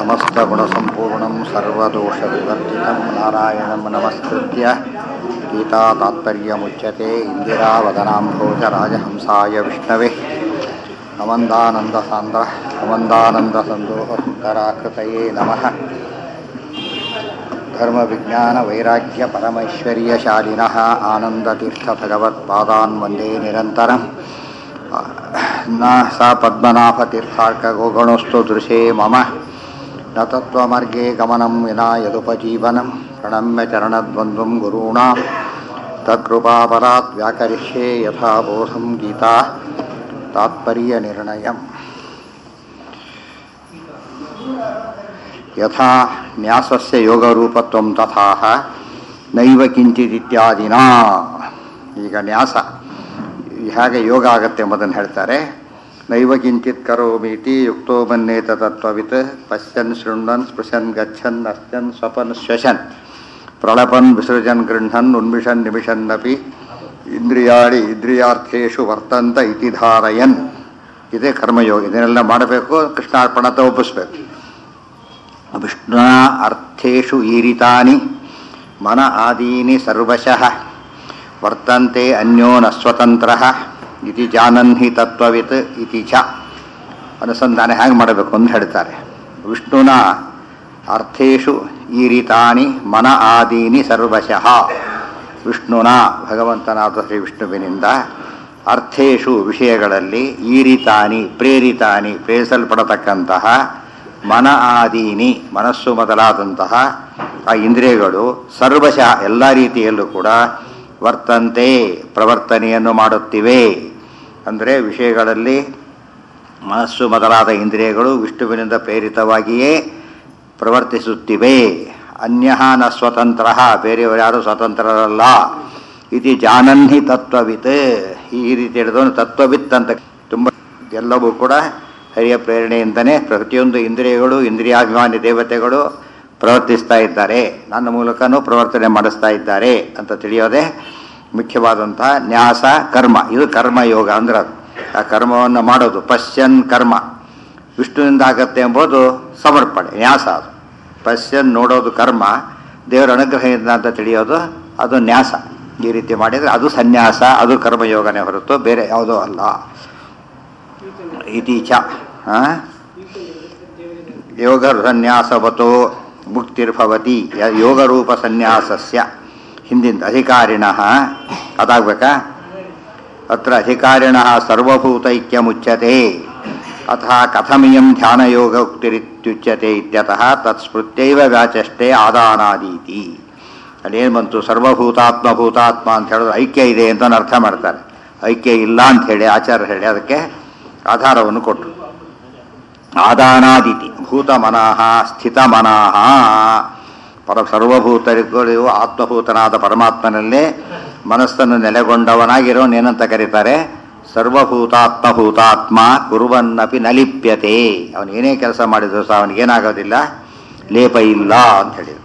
समस्तगुणसम्पूर्णं सर्वदोषविवर्जितं नारायणं नमस्कृत्य गीतातात्पर्यमुच्यते इन्दिरावदनाम्भोजराजहंसाय विष्णवे नमन्दानन्दसान्द्र नमन्दानन्दसन्दोहसुन्दराकृतये नमः धर्मविज्ञानवैराग्यपरमैश्वर्यशालिनः आनन्दतीर्थभगवत्पादान् वन्दे निरन्तरम् न सा पद्मनाभतीर्थार्कगोगणोऽस्तु दृशे मम न तत्त्वमार्गे गमनं विना यदुपजीवनं प्रणम्य चरणद्वन्द्वं गुरूणां तत्कृपापरात् व्याकरिष्ये यथा बोधं गीता तात्पर्यनिर्णयम् ಯಥಾ ನ್ಯಾಸಸ್ಯ ಯೋಗರೂಪತ್ವಂ ತಥಾ ನೈವ ಕಿಂಚಿದಿತ್ಯಾದಿನ ಈಗ ನ್ಯಾಸ ಹೇಗೆ ಯೋಗ ಆಗತ್ತೆ ಎಂಬುದನ್ನು ಹೇಳ್ತಾರೆ ನೈವ ಕಿಂಚಿತ್ ಕರೋಮೀತಿ ಯುಕ್ತೋ ಮನ್ನೇತ ತತ್ವವಿತ್ ಪಶ್ಯನ್ ಶೃಣ್ವನ್ ಸ್ಪೃಶನ್ ಗಚ್ಚನ್ ಅಶ್ಚನ್ ಸ್ವಪನ್ ಶ್ವಶನ್ ಪ್ರಳಪನ್ ವಿಸೃಜನ್ ಗೃಹನ್ ಉನ್ಮಿಷನ್ ನಿಮಿಷನ್ನಪಿ ಇಂದ್ರಿಯಾಣಿ ಇಂದ್ರಿಯಾರ್ಥೇಶು ವರ್ತಂತ ಇತಿ ಧಾರಯನ್ ಇದೇ ಕರ್ಮಯೋಗ ಇದನ್ನೆಲ್ಲ ಮಾಡಬೇಕು ಕೃಷ್ಣಾರ್ಪಣತ ಒಪ್ಪಿಸ್ಬೇಕು ವಿಷ್ಣುನ ಅರ್ಥೇಶು ಈರಿತಾನಿ ಮನ ಆದೀನಿ ಸರ್ವಶಃ ವರ್ತಂತೆ ಅನ್ಯೋ ನ ಸ್ವತಂತ್ರ ಇತಿ ಜಾನನ್ಹಿ ತತ್ವವಿತ್ ಇತಿ ಚ ಅನುಸಂಧಾನ ಹೇಗೆ ಮಾಡಬೇಕು ಅಂತ ಹೇಳ್ತಾರೆ ವಿಷ್ಣುನ ಅರ್ಥೇಶು ಈರಿತಾನಿ ಮನ ಆದೀನಿ ಸರ್ವಶಃ ವಿಷ್ಣುನ ಭಗವಂತನಾದ ಶ್ರೀ ವಿಷ್ಣುವಿನಿಂದ ಅರ್ಥೇಶು ವಿಷಯಗಳಲ್ಲಿ ಈರಿತಾನಿ ಪ್ರೇರಿತಾನಿ ಪ್ರೇರಿಸಲ್ಪಡತಕ್ಕಂತಹ ಮನ ಆದೀನಿ ಮನಸ್ಸು ಮೊದಲಾದಂತಹ ಆ ಇಂದ್ರಿಯಗಳು ಸರ್ವಶಃ ಎಲ್ಲ ರೀತಿಯಲ್ಲೂ ಕೂಡ ವರ್ತಂತೆ ಪ್ರವರ್ತನೆಯನ್ನು ಮಾಡುತ್ತಿವೆ ಅಂದರೆ ವಿಷಯಗಳಲ್ಲಿ ಮನಸ್ಸು ಮೊದಲಾದ ಇಂದ್ರಿಯಗಳು ವಿಷ್ಣುವಿನಿಂದ ಪ್ರೇರಿತವಾಗಿಯೇ ಪ್ರವರ್ತಿಸುತ್ತಿವೆ ಅನ್ಯ ನ ಸ್ವತಂತ್ರ ಬೇರೆಯವರು ಯಾರು ಸ್ವತಂತ್ರರಲ್ಲ ಇದು ಜಾನನ್ಹಿ ತತ್ವವಿತ್ ಈ ರೀತಿ ಹಿಡಿದವನು ತತ್ವವಿತ್ ಅಂತ ತುಂಬ ಎಲ್ಲವೂ ಕೂಡ ಹರಿಯ ಪ್ರೇರಣೆಯಿಂದನೇ ಪ್ರತಿಯೊಂದು ಇಂದ್ರಿಯಗಳು ಇಂದ್ರಿಯಾಭಿಮಾನಿ ದೇವತೆಗಳು ಪ್ರವರ್ತಿಸ್ತಾ ಇದ್ದಾರೆ ನನ್ನ ಮೂಲಕನೂ ಪ್ರವರ್ತನೆ ಮಾಡಿಸ್ತಾ ಇದ್ದಾರೆ ಅಂತ ತಿಳಿಯೋದೇ ಮುಖ್ಯವಾದಂತಹ ನ್ಯಾಸ ಕರ್ಮ ಇದು ಕರ್ಮಯೋಗ ಅಂದ್ರೆ ಅದು ಆ ಕರ್ಮವನ್ನು ಮಾಡೋದು ಪಶ್ಯನ್ ಕರ್ಮ ವಿಷ್ಣುವಿಂದ ಆಗತ್ತೆ ಎಂಬುದು ಸಮರ್ಪಣೆ ನ್ಯಾಸ ಅದು ಪಶ್ಯನ್ ನೋಡೋದು ಕರ್ಮ ದೇವರ ಅನುಗ್ರಹದಿಂದ ಅಂತ ತಿಳಿಯೋದು ಅದು ನ್ಯಾಸ ಈ ರೀತಿ ಮಾಡಿದರೆ ಅದು ಸನ್ಯಾಸ ಅದು ಕರ್ಮಯೋಗನೇ ಹೊರತು ಬೇರೆ ಯಾವುದೋ ಅಲ್ಲ ಇತಿ ಚ ಯೋಗ ಸನ್ಯಾಸವತೋ ಮುಕ್ತಿರ್ಭವತಿ ಯೋಗರೂಪ ಸನ್ಯಾಸಸ್ಯ ಹಿಂದಿಂದ ಅಧಿಕಾರಿಣ ಅದಾಗಬೇಕಾ ಅತ್ರ ಅಧಿಕಾರಿಣ ಸರ್ವಭೂತೈಕ್ಯ ಮುಚ್ಯತೆ ಅಥ ಕಥಮಿಯಂ ಧ್ಯಾನಯೋಗ ಉಕ್ತಿರಿತ್ಯುಚ್ಯತೆ ಇತ್ಯತಃ ತತ್ಸ್ಮೃತ್ಯೈವ ವ್ಯಾಚಷ್ಟೇ ಆದಾನಾದೀತಿ ಅಲ್ಲೇನು ಬಂತು ಸರ್ವಭೂತಾತ್ಮಭೂತಾತ್ಮ ಅಂತ ಹೇಳಿದ್ರೆ ಐಕ್ಯ ಇದೆ ಅಂತ ಅರ್ಥ ಮಾಡ್ತಾರೆ ಐಕ್ಯ ಇಲ್ಲ ಅಂತ ಹೇಳಿ ಆಚಾರ್ಯ ಹೇಳಿ ಅದಕ್ಕೆ ಆಧಾರವನ್ನು ಕೊಟ್ಟರು ಆದಾನಾದಿತಿ ಭೂತ ಮನಃ ಸ್ಥಿತ ಮನಃ ಪರ ಸರ್ವಭೂತರಿಗೂ ಆತ್ಮಭೂತನಾದ ಪರಮಾತ್ಮನಲ್ಲೇ ಮನಸ್ಸನ್ನು ನೆಲೆಗೊಂಡವನಾಗಿರೋನೇನಂತ ಕರೀತಾರೆ ಸರ್ವಭೂತಾತ್ಮಭೂತಾತ್ಮ ಕುರುವನ್ನಪಿ ನಲಿಪ್ಯತೆ ಅವನು ಏನೇ ಕೆಲಸ ಮಾಡಿದ್ರು ಸಹ ಅವನಿಗೇನಾಗೋದಿಲ್ಲ ಲೇಪ ಇಲ್ಲ ಅಂತ ಹೇಳಿದ್ರು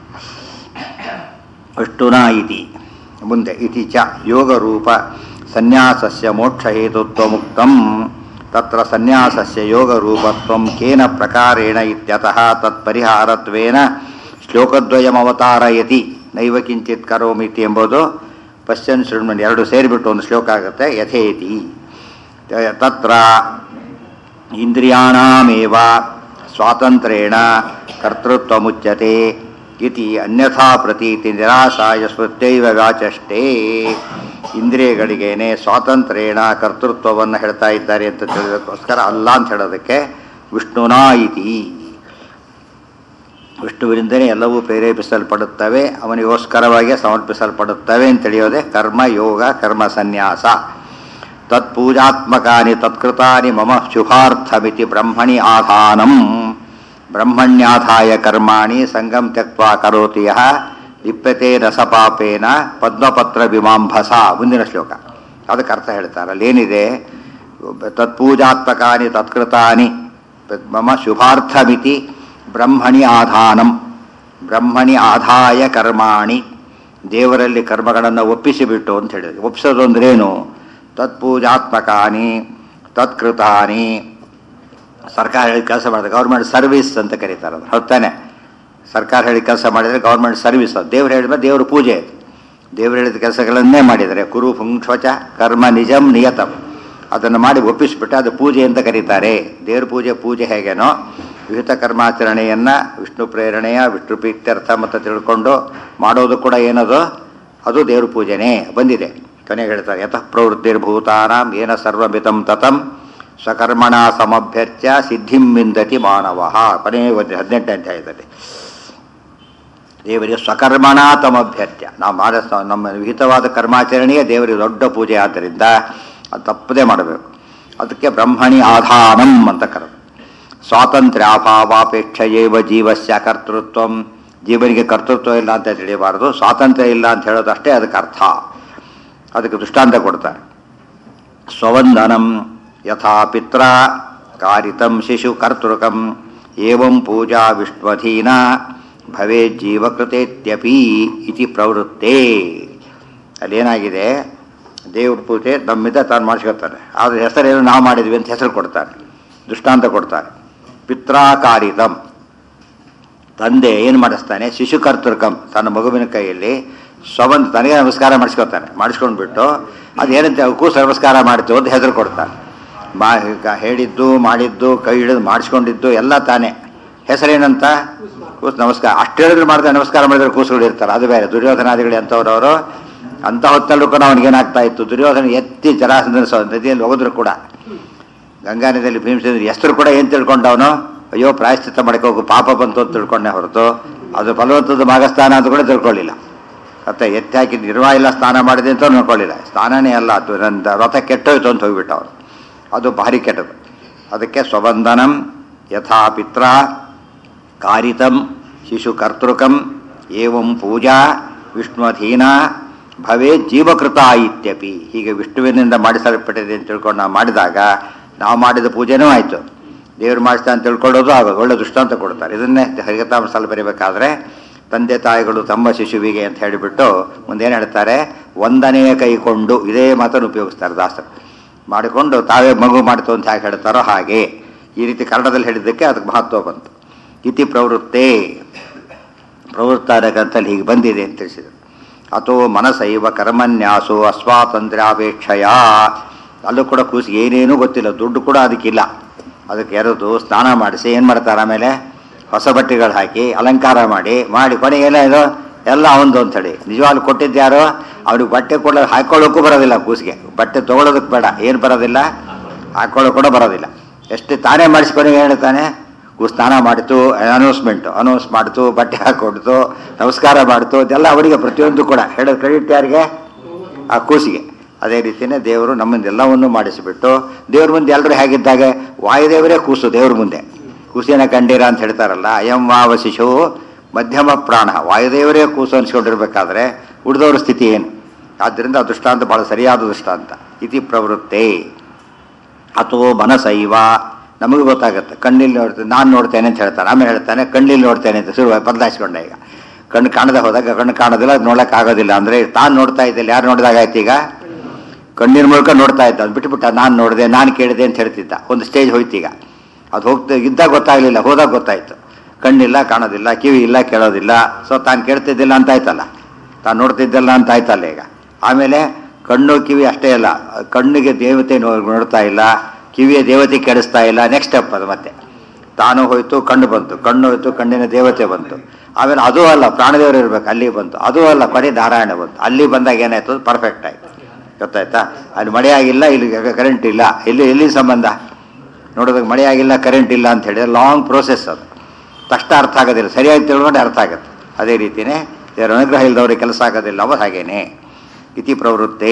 ಅಷ್ಟುನ ಇತಿ ಮುಂದೆ ಇತಿ ಚ ಯೋಗರೂಪ ಸನ್ಯಾಸಸ್ಯ ಮೋಕ್ಷಹೇತುತ್ವ ಮುಕ್ತಂ ತತ್ರ ಸನ್ಯಾಸಸ್ಯ ಯೋಗರೂಪತ್ವಂ ಕೇನ ಪ್ರಕಾರೇಣ ಇತ್ಯತಃ ತತ್ಪರಿಹಾರತ್ವೇನ ಶ್ಲೋಕದ್ವಯಮವತಾರಯತಿ ನೈವ ಕಿಂಚಿತ್ ಕರೋಮಿತಿ ಎಂಬುದು ಪಶ್ಚನ್ ಶೃಣ್ಮನ್ ಎರಡು ಸೇರಿಬಿಟ್ಟು ಒಂದು ಶ್ಲೋಕ ಆಗುತ್ತೆ ಯಥೇತಿ ತತ್ರ ಇಂದ್ರಿಯಾಣಮೇವ ಸ್ವಾತಂತ್ರ್ಯೇಣ ಕರ್ತೃತ್ವ ಮುಚ್ಯತೆ ಇತಿ ಅನ್ಯಥಾ ಪ್ರತೀತಿ ನಿರಾಶಾಯ ಸ್ಮೃತ್ಯೈವ ವ್ಯಾಚಷ್ಟೇ ಇಂದ್ರಿಯಗಳಿಗೇನೆ ಸ್ವಾತಂತ್ರ್ಯೇಣ ಕರ್ತೃತ್ವವನ್ನು ಹೇಳ್ತಾ ಇದ್ದಾರೆ ಅಂತ ತಿಳಿದಕ್ಕೋಸ್ಕರ ಅಲ್ಲ ಅಂತ ಹೇಳೋದಕ್ಕೆ ವಿಷ್ಣುನಾ ಇತಿ ವಿಷ್ಣುವಿನಿಂದಲೇ ಎಲ್ಲವೂ ಪ್ರೇರೇಪಿಸಲ್ಪಡುತ್ತವೆ ಅವನಿಗೋಸ್ಕರವಾಗಿ ಸಮರ್ಪಿಸಲ್ಪಡುತ್ತವೆ ಅಂತ ತಿಳಿಯೋದೆ ಕರ್ಮ ಯೋಗ ಕರ್ಮ ಸನ್ಯಾಸ ತತ್ಪೂಜಾತ್ಮಕಾನಿ ತತ್ಕೃತಾನಿ ಮಮ ಶುಭಾರ್ಥಮಿತಿ ಬ್ರಹ್ಮಣಿ ಆಧಾನಂ ಬ್ರಹ್ಮಣ್ಯಾಧಾಯ ಕರ್ಮಾಣಿ ಸಂಗಂ ತ್ಯಕ್ವಾ ಕರೋತಿ ಯಹ ಲಿಪ್ಯತೆ ರಸಪಾಪೇನ ಪದ್ಮಪತ್ರ ವಿಮಾಂಭಸ ಮುಂದಿನ ಶ್ಲೋಕ ಅದಕ್ಕೆ ಅರ್ಥ ಹೇಳ್ತಾರೆ ಅಲ್ಲೇನಿದೆ ತತ್ಪೂಜಾತ್ಮಕಾನಿ ತತ್ಕೃತಾನಿ ಮಮ ಶುಭಾರ್ಥಮಿತಿ ಬ್ರಹ್ಮಣಿ ಆಧಾನಂ ಬ್ರಹ್ಮಣಿ ಆದಾಯ ಕರ್ಮಾಣಿ ದೇವರಲ್ಲಿ ಕರ್ಮಗಳನ್ನು ಒಪ್ಪಿಸಿಬಿಟ್ಟು ಅಂತ ಹೇಳಿದ್ರು ಒಪ್ಪಿಸೋದು ಅಂದ್ರೇನು ತತ್ಪೂಜಾತ್ಮಕಾನಿ ತತ್ಕೃತಾನಿ ಸರ್ಕಾರ ಹೇಳಿ ಕೆಲಸ ಮಾಡಿದ್ರೆ ಗೌರ್ಮೆಂಟ್ ಸರ್ವಿಸ್ ಅಂತ ಕರೀತಾರೆ ಅದು ಹೊತ್ತಾನೆ ಸರ್ಕಾರ ಹೇಳಿ ಕೆಲಸ ಮಾಡಿದರೆ ಗೌರ್ಮೆಂಟ್ ಸರ್ವಿಸ್ ಅದು ದೇವ್ರು ಹೇಳಿದ್ರೆ ದೇವ್ರ ಪೂಜೆ ಅದು ದೇವ್ರು ಹೇಳಿದ ಕೆಲಸಗಳನ್ನೇ ಮಾಡಿದರೆ ಕುರು ಪುಂಕ್ಷಚ ಕರ್ಮ ನಿಜಂ ನಿಯತಂ ಅದನ್ನು ಮಾಡಿ ಒಪ್ಪಿಸ್ಬಿಟ್ಟು ಅದು ಪೂಜೆ ಅಂತ ಕರೀತಾರೆ ದೇವ್ರ ಪೂಜೆ ಪೂಜೆ ಹೇಗೇನೋ ವಿಹಿತ ಕರ್ಮಾಚರಣೆಯನ್ನು ವಿಷ್ಣು ಪ್ರೇರಣೆಯ ವಿಷ್ಣು ಪ್ರೀತ್ಯರ್ಥ ಮತ್ತು ತಿಳ್ಕೊಂಡು ಮಾಡೋದು ಕೂಡ ಏನದು ಅದು ದೇವ್ರ ಪೂಜೆನೇ ಬಂದಿದೆ ಕೊನೆಗೆ ಹೇಳ್ತಾರೆ ಯತಃ ಪ್ರವೃತ್ತಿರ್ಭೂತಾನಾಂ ಏನ ಸರ್ವಮಿತಂ ತತಂ ಸ್ವಕರ್ಮಣ ಸಮಭ್ಯರ್ಚ್ಯ ಸಿದ್ಧಿಂ ವಿಂದತಿ ಮಾನವ ಕೊನೆಯ ಒಂದು ಹದಿನೆಂಟನೇ ಅಧ್ಯಾಯದಲ್ಲಿ ದೇವರಿಗೆ ಸ್ವಕರ್ಮಣ ತಮಭ್ಯರ್ಚ್ಯ ನಾವು ಮಾಡ ನಮ್ಮ ವಿಹಿತವಾದ ಕರ್ಮಾಚರಣೆಯೇ ದೇವರಿಗೆ ದೊಡ್ಡ ಪೂಜೆ ಆದ್ದರಿಂದ ಅದು ತಪ್ಪದೇ ಮಾಡಬೇಕು ಅದಕ್ಕೆ ಬ್ರಹ್ಮಣಿ ಆಧಾನಂ ಅಂತ ಕರೆದು ಸ್ವಾತಂತ್ರ್ಯಾಭಾವಾಪೇಕ್ಷೆಯೇವ ಜೀವಸ್ಯ ಕರ್ತೃತ್ವಂ ಜೀವನಿಗೆ ಕರ್ತೃತ್ವ ಇಲ್ಲ ಅಂತ ತಿಳಿಯಬಾರದು ಸ್ವಾತಂತ್ರ್ಯ ಇಲ್ಲ ಅಂತ ಹೇಳೋದಷ್ಟೇ ಅದಕ್ಕೆ ಅರ್ಥ ಅದಕ್ಕೆ ದೃಷ್ಟಾಂತ ಕೊಡ್ತಾರೆ ಸ್ವವಂದನಂ ಯಥಾ ಪಿತ್ರ ಕಾರಿತಂ ಶಿಶು ಕರ್ತೃಕಂ ಏವಂ ಪೂಜಾ ವಿಷ್ಣುವಧೀನ ಭವೇ ಜೀವಕೃತೇತ್ಯಪಿ ಇತಿ ಪ್ರವೃತ್ತೇ ಅಲ್ಲೇನಾಗಿದೆ ದೇವ್ರ ಪೂಜೆ ನಮ್ಮಿಂದ ತಾನು ಮಾಡಿಸ್ಕೊತಾನೆ ಆದ್ರೆ ಹೆಸರೇನು ನಾವು ಮಾಡಿದ್ವಿ ಅಂತ ಹೆಸರು ಕೊಡ್ತಾನೆ ದೃಷ್ಟಾಂತ ಕೊಡ್ತಾರೆ ಪಿತ್ರಾಕಾರಿತಂ ತಂದೆ ಏನು ಮಾಡಿಸ್ತಾನೆ ಶಿಶು ಕರ್ತೃಕಂ ತನ್ನ ಮಗುವಿನ ಕೈಯಲ್ಲಿ ಸ್ವಬಂಧ ತನಗೆ ನಮಸ್ಕಾರ ಮಾಡಿಸ್ಕೊತಾನೆ ಮಾಡಿಸ್ಕೊಂಡ್ಬಿಟ್ಟು ಅದು ಏನಂತೆ ಕೂಸು ನಮಸ್ಕಾರ ಮಾಡ್ತು ಅಂತ ಹೆಸರು ಕೊಡ್ತಾನೆ ಮಾ ಈಗ ಹೇಳಿದ್ದು ಮಾಡಿದ್ದು ಕೈ ಹಿಡಿದು ಮಾಡಿಸ್ಕೊಂಡಿದ್ದು ಎಲ್ಲ ತಾನೇ ಹೆಸರೇನಂತ ಕೂಸು ನಮಸ್ಕಾರ ಅಷ್ಟು ಹೇಳಿದ್ರೆ ಮಾಡಿದ್ರೆ ನಮಸ್ಕಾರ ಮಾಡಿದ್ರೆ ಕೂಸುಗಳು ಇರ್ತಾರೆ ಅದು ಬೇರೆ ದುರ್ಯೋಧನಾದಿಗಳು ಎಂಥವ್ರವರು ಅಂಥ ಹೊತ್ತಲ್ಲೂ ಕೂಡ ಅವನಿಗೇನಾಗ್ತಾ ಇತ್ತು ದುರ್ಯೋಧನ ಎತ್ತಿ ಜರಾಸಂದ್ರ ಸ- ನದಿಯಲ್ಲಿ ಹೋಗಿದ್ರು ಕೂಡ ಗಂಗಾ ನದಿಯಲ್ಲಿ ಭೀಮಸೇನ ಹೆಸರು ಕೂಡ ಏನು ತಿಳ್ಕೊಂಡವನು ಅಯ್ಯೋ ಪ್ರಾಯಶ್ಚಿತ್ತ ಮಾಡಕ್ಕೆ ಹೋಗು ಪಾಪ ಬಂತು ಅಂತ ತಿಳ್ಕೊಂಡೆ ಹೊರತು ಅದು ಫಲವಂತದ ಭಾಗಸ್ಥಾನ ಅಂತ ಕೂಡ ತಿಳ್ಕೊಳ್ಳಿಲ್ಲ ಮತ್ತೆ ಎತ್ತಿ ಹಾಕಿ ನಿರ್ವಾಹ ಇಲ್ಲ ಸ್ನಾನ ಮಾಡಿದೆ ಅಂತ ನೋಡ್ಕೊಳ್ಳಿಲ್ಲ ಸ್ನಾನನೇ ಅಲ್ಲ ಅದು ನನ್ನ ವ್ರತ ಕೆಟ್ಟೋಯ್ತು ಅಂತ ಹೋಗ್ಬಿಟ್ಟು ಅವನು ಅದು ಭಾರಿ ಕೆಟ್ಟದು ಅದಕ್ಕೆ ಸ್ವಬಂಧನಂ ಯಥಾ ಪಿತ್ರ ಕಾರಿತಂ ಶಿಶು ಕರ್ತೃಕಂ ಏವಂ ಪೂಜಾ ವಿಷ್ಣುವಧೀನ ಭವೇ ಜೀವಕೃತ ಇತ್ಯಪಿ ಹೀಗೆ ವಿಷ್ಣುವಿನಿಂದ ಮಾಡಿಸಲ್ಪಟ್ಟಿದೆ ಅಂತ ತಿಳ್ಕೊಂಡು ನಾವು ಮಾಡಿದಾಗ ನಾವು ಮಾಡಿದ ಪೂಜೆನೂ ಆಯಿತು ದೇವರು ಮಾಡಿಸ್ತಾ ಅಂತ ತಿಳ್ಕೊಳ್ಳೋದು ಆಗೋದು ಒಳ್ಳೆ ದೃಷ್ಟಾಂತ ಕೊಡ್ತಾರೆ ಇದನ್ನೇ ಹರಿಗತಾಮಸಲ್ಲಿ ಬರೀಬೇಕಾದ್ರೆ ತಂದೆ ತಾಯಿಗಳು ತಮ್ಮ ಶಿಶುವಿಗೆ ಅಂತ ಹೇಳಿಬಿಟ್ಟು ಮುಂದೇನು ಹೇಳ್ತಾರೆ ಒಂದನೆಯ ಕೈಕೊಂಡು ಇದೇ ಮಾತನ್ನು ಉಪಯೋಗಿಸ್ತಾರೆ ದಾಸರು ಮಾಡಿಕೊಂಡು ತಾವೇ ಮಗು ಮಾಡ್ತು ಅಂತ ಹೇಗೆ ಹೇಳ್ತಾರೋ ಹಾಗೆ ಈ ರೀತಿ ಕನ್ನಡದಲ್ಲಿ ಹೇಳಿದ್ದಕ್ಕೆ ಅದಕ್ಕೆ ಮಹತ್ವ ಬಂತು ಇತಿ ಪ್ರವೃತ್ತೇ ಪ್ರವೃತ್ತ ಗ್ರಂಥಲ್ಲಿ ಹೀಗೆ ಬಂದಿದೆ ಅಂತ ತಿಳಿಸಿದರು ಅಥೋ ಮನಸೈವ ಕರ್ಮನ್ಯಾಸು ಅಸ್ವಾತಂತ್ರ್ಯಾಪೇಕ್ಷೆಯ ಅಲ್ಲೂ ಕೂಡ ಕೂಸಿ ಏನೇನೂ ಗೊತ್ತಿಲ್ಲ ದುಡ್ಡು ಕೂಡ ಅದಕ್ಕಿಲ್ಲ ಅದಕ್ಕೆ ಎರೆದು ಸ್ನಾನ ಮಾಡಿಸಿ ಏನು ಮಾಡ್ತಾರೆ ಆಮೇಲೆ ಹೊಸ ಬಟ್ಟೆಗಳು ಹಾಕಿ ಅಲಂಕಾರ ಮಾಡಿ ಮಾಡಿ ಕೊನೆಗೆಲ್ಲ ಇದು ಎಲ್ಲ ಅವಂದು ಅಂತೇಳಿ ನಿಜವಾಗ್ಲೂ ಕೊಟ್ಟಿದ್ದು ಯಾರು ಅವ್ರಿಗೆ ಬಟ್ಟೆ ಕೊಡೋ ಹಾಕೊಳ್ಳೋಕ್ಕೂ ಬರೋದಿಲ್ಲ ಕೂಸಿಗೆ ಬಟ್ಟೆ ತೊಗೊಳೋದಕ್ಕೆ ಬೇಡ ಏನು ಬರೋದಿಲ್ಲ ಹಾಕೊಳ್ಳೋ ಕೂಡ ಬರೋದಿಲ್ಲ ಎಷ್ಟು ತಾನೇ ಮಾಡಿಸ್ಕೊಂಡು ಹೇಳ್ತಾನೆ ಕೂಸು ಸ್ನಾನ ಮಾಡಿತು ಅನೌನ್ಸ್ಮೆಂಟು ಅನೌನ್ಸ್ ಮಾಡ್ತು ಬಟ್ಟೆ ಹಾಕೊಡ್ತು ನಮಸ್ಕಾರ ಮಾಡ್ತು ಇದೆಲ್ಲ ಅವರಿಗೆ ಪ್ರತಿಯೊಂದು ಕೂಡ ಹೇಳೋ ಕ್ರೆಡಿಟ್ ಯಾರಿಗೆ ಆ ಕೂಸಿಗೆ ಅದೇ ರೀತಿಯೇ ದೇವರು ನಮ್ಮಿಂದ ಎಲ್ಲವನ್ನೂ ಮಾಡಿಸಿಬಿಟ್ಟು ದೇವ್ರ ಮುಂದೆ ಎಲ್ಲರೂ ಹೇಗಿದ್ದಾಗ ವಾಯುದೇವರೇ ಕೂಸು ದೇವ್ರ ಮುಂದೆ ಕೂಸಿನ ಕಂಡೀರ ಅಂತ ಹೇಳ್ತಾರಲ್ಲ ಅಯಂ ವಾವ ಶಿಶು ಮಧ್ಯಮ ಪ್ರಾಣ ವಾಯುದೇವರೇ ಕೂಸು ಅನ್ಸ್ಕೊಂಡಿರ್ಬೇಕಾದ್ರೆ ಉಳಿದವ್ರ ಸ್ಥಿತಿ ಏನು ಆದ್ದರಿಂದ ಆ ದೃಷ್ಟಾಂತ ಬಹಳ ಸರಿಯಾದ ದೃಷ್ಟಾಂತ ಇತಿ ಪ್ರವೃತ್ತೆ ಅಥವಾ ಮನಸೈವ ನಮಗೆ ಗೊತ್ತಾಗುತ್ತೆ ಕಣ್ಣಲ್ಲಿ ನೋಡ್ತೇನೆ ನಾನು ನೋಡ್ತೇನೆ ಅಂತ ಹೇಳ್ತಾನೆ ಆಮೇಲೆ ಹೇಳ್ತಾನೆ ಕಣ್ಣಲ್ಲಿ ನೋಡ್ತೇನೆ ಅಂತ ಶುರು ಬದಲಾಯಿಸ್ಕೊಂಡೆ ಈಗ ಕಣ್ಣು ಕಾಣದೆ ಹೋದಾಗ ಕಣ್ಣು ಕಾಣೋದಿಲ್ಲ ಅದು ನೋಡಕ್ ಆಗೋದಿಲ್ಲ ಅಂದ್ರೆ ತಾನು ನೋಡ್ತಾ ಇದ್ದಿಲ್ಲ ಯಾರು ನೋಡಿದಾಗ ಆಯ್ತು ಈಗ ಕಣ್ಣಿನ ಮೂಲಕ ನೋಡ್ತಾ ಇದ್ದ ಅದು ಬಿಟ್ಬಿಟ್ಟ ನಾನು ನೋಡಿದೆ ನಾನು ಕೇಳಿದೆ ಅಂತ ಹೇಳ್ತಿದ್ದ ಒಂದು ಸ್ಟೇಜ್ ಹೋಯ್ತು ಈಗ ಅದು ಹೋಗ್ತಾ ಇದ್ದಾಗ ಗೊತ್ತಾಗಲಿಲ್ಲ ಹೋದಾಗ ಗೊತ್ತಾಯ್ತು ಕಣ್ಣಿಲ್ಲ ಕಾಣೋದಿಲ್ಲ ಕಿವಿ ಇಲ್ಲ ಕೇಳೋದಿಲ್ಲ ಸೊ ತಾನು ಕೇಳ್ತಿದ್ದಿಲ್ಲ ಅಂತ ಆಯ್ತಲ್ಲ ತಾನು ನೋಡ್ತಿದ್ದಲ್ಲ ಅಂತ ಆಯ್ತಲ್ಲ ಈಗ ಆಮೇಲೆ ಕಣ್ಣು ಕಿವಿ ಅಷ್ಟೇ ಅಲ್ಲ ಕಣ್ಣಿಗೆ ದೇವತೆ ನೋ- ನೋಡ್ತಾ ಇಲ್ಲ ಕಿವಿಯ ದೇವತೆ ಕೆಡಿಸ್ತಾ ಇಲ್ಲ ನೆಕ್ಸ್ಟ್ ಸ್ಟೆಪ್ ಅದು ಮತ್ತೆ ತಾನು ಹೋಯ್ತು ಕಣ್ಣು ಬಂತು ಕಣ್ಣು ಹೋಯ್ತು ಕಣ್ಣಿನ ದೇವತೆ ಬಂತು ಆಮೇಲೆ ಅದೂ ಅಲ್ಲ ಪ್ರಾಣದೇವರು ಇರ್ಬೇಕು ಅಲ್ಲಿ ಬಂತು ಅದೂ ಅಲ್ಲ ಕೊನೆ ನಾರಾಯಣ ಬಂತು ಅಲ್ಲಿ ಬಂದಾಗ ಏನಾಯ್ತು ಪರ್ಫೆಕ್ಟ್ ಆಯ್ತು ಗೊತ್ತಾಯ್ತಾ ಅಲ್ಲಿ ಮಳೆ ಆಗಿಲ್ಲ ಇಲ್ಲಿ ಕರೆಂಟ್ ಇಲ್ಲ ಇಲ್ಲಿ ಎಲ್ಲಿ ಸಂಬಂಧ ನೋಡೋದಕ್ಕೆ ಮಳೆ ಆಗಿಲ್ಲ ಕರೆಂಟ್ ಇಲ್ಲ ಅಂತ ಹೇಳಿದ್ರೆ ಲಾಂಗ್ ಪ್ರೋಸೆಸ್ ಅದು ತಕ್ಷಣ ಅರ್ಥ ಆಗೋದಿಲ್ಲ ಸರಿಯಾಗಿ ತಿಳ್ಕೊಂಡೆ ಅರ್ಥ ಆಗುತ್ತೆ ಅದೇ ರೀತಿಯೇ ದೇವರ ಅನುಗ್ರಹ ಇಲ್ಲದವ್ರಿಗೆ ಕೆಲಸ ಆಗೋದಿಲ್ಲ ಅವ ಹಾಗೇನೆ ಇತಿ ಪ್ರವೃತ್ತೆ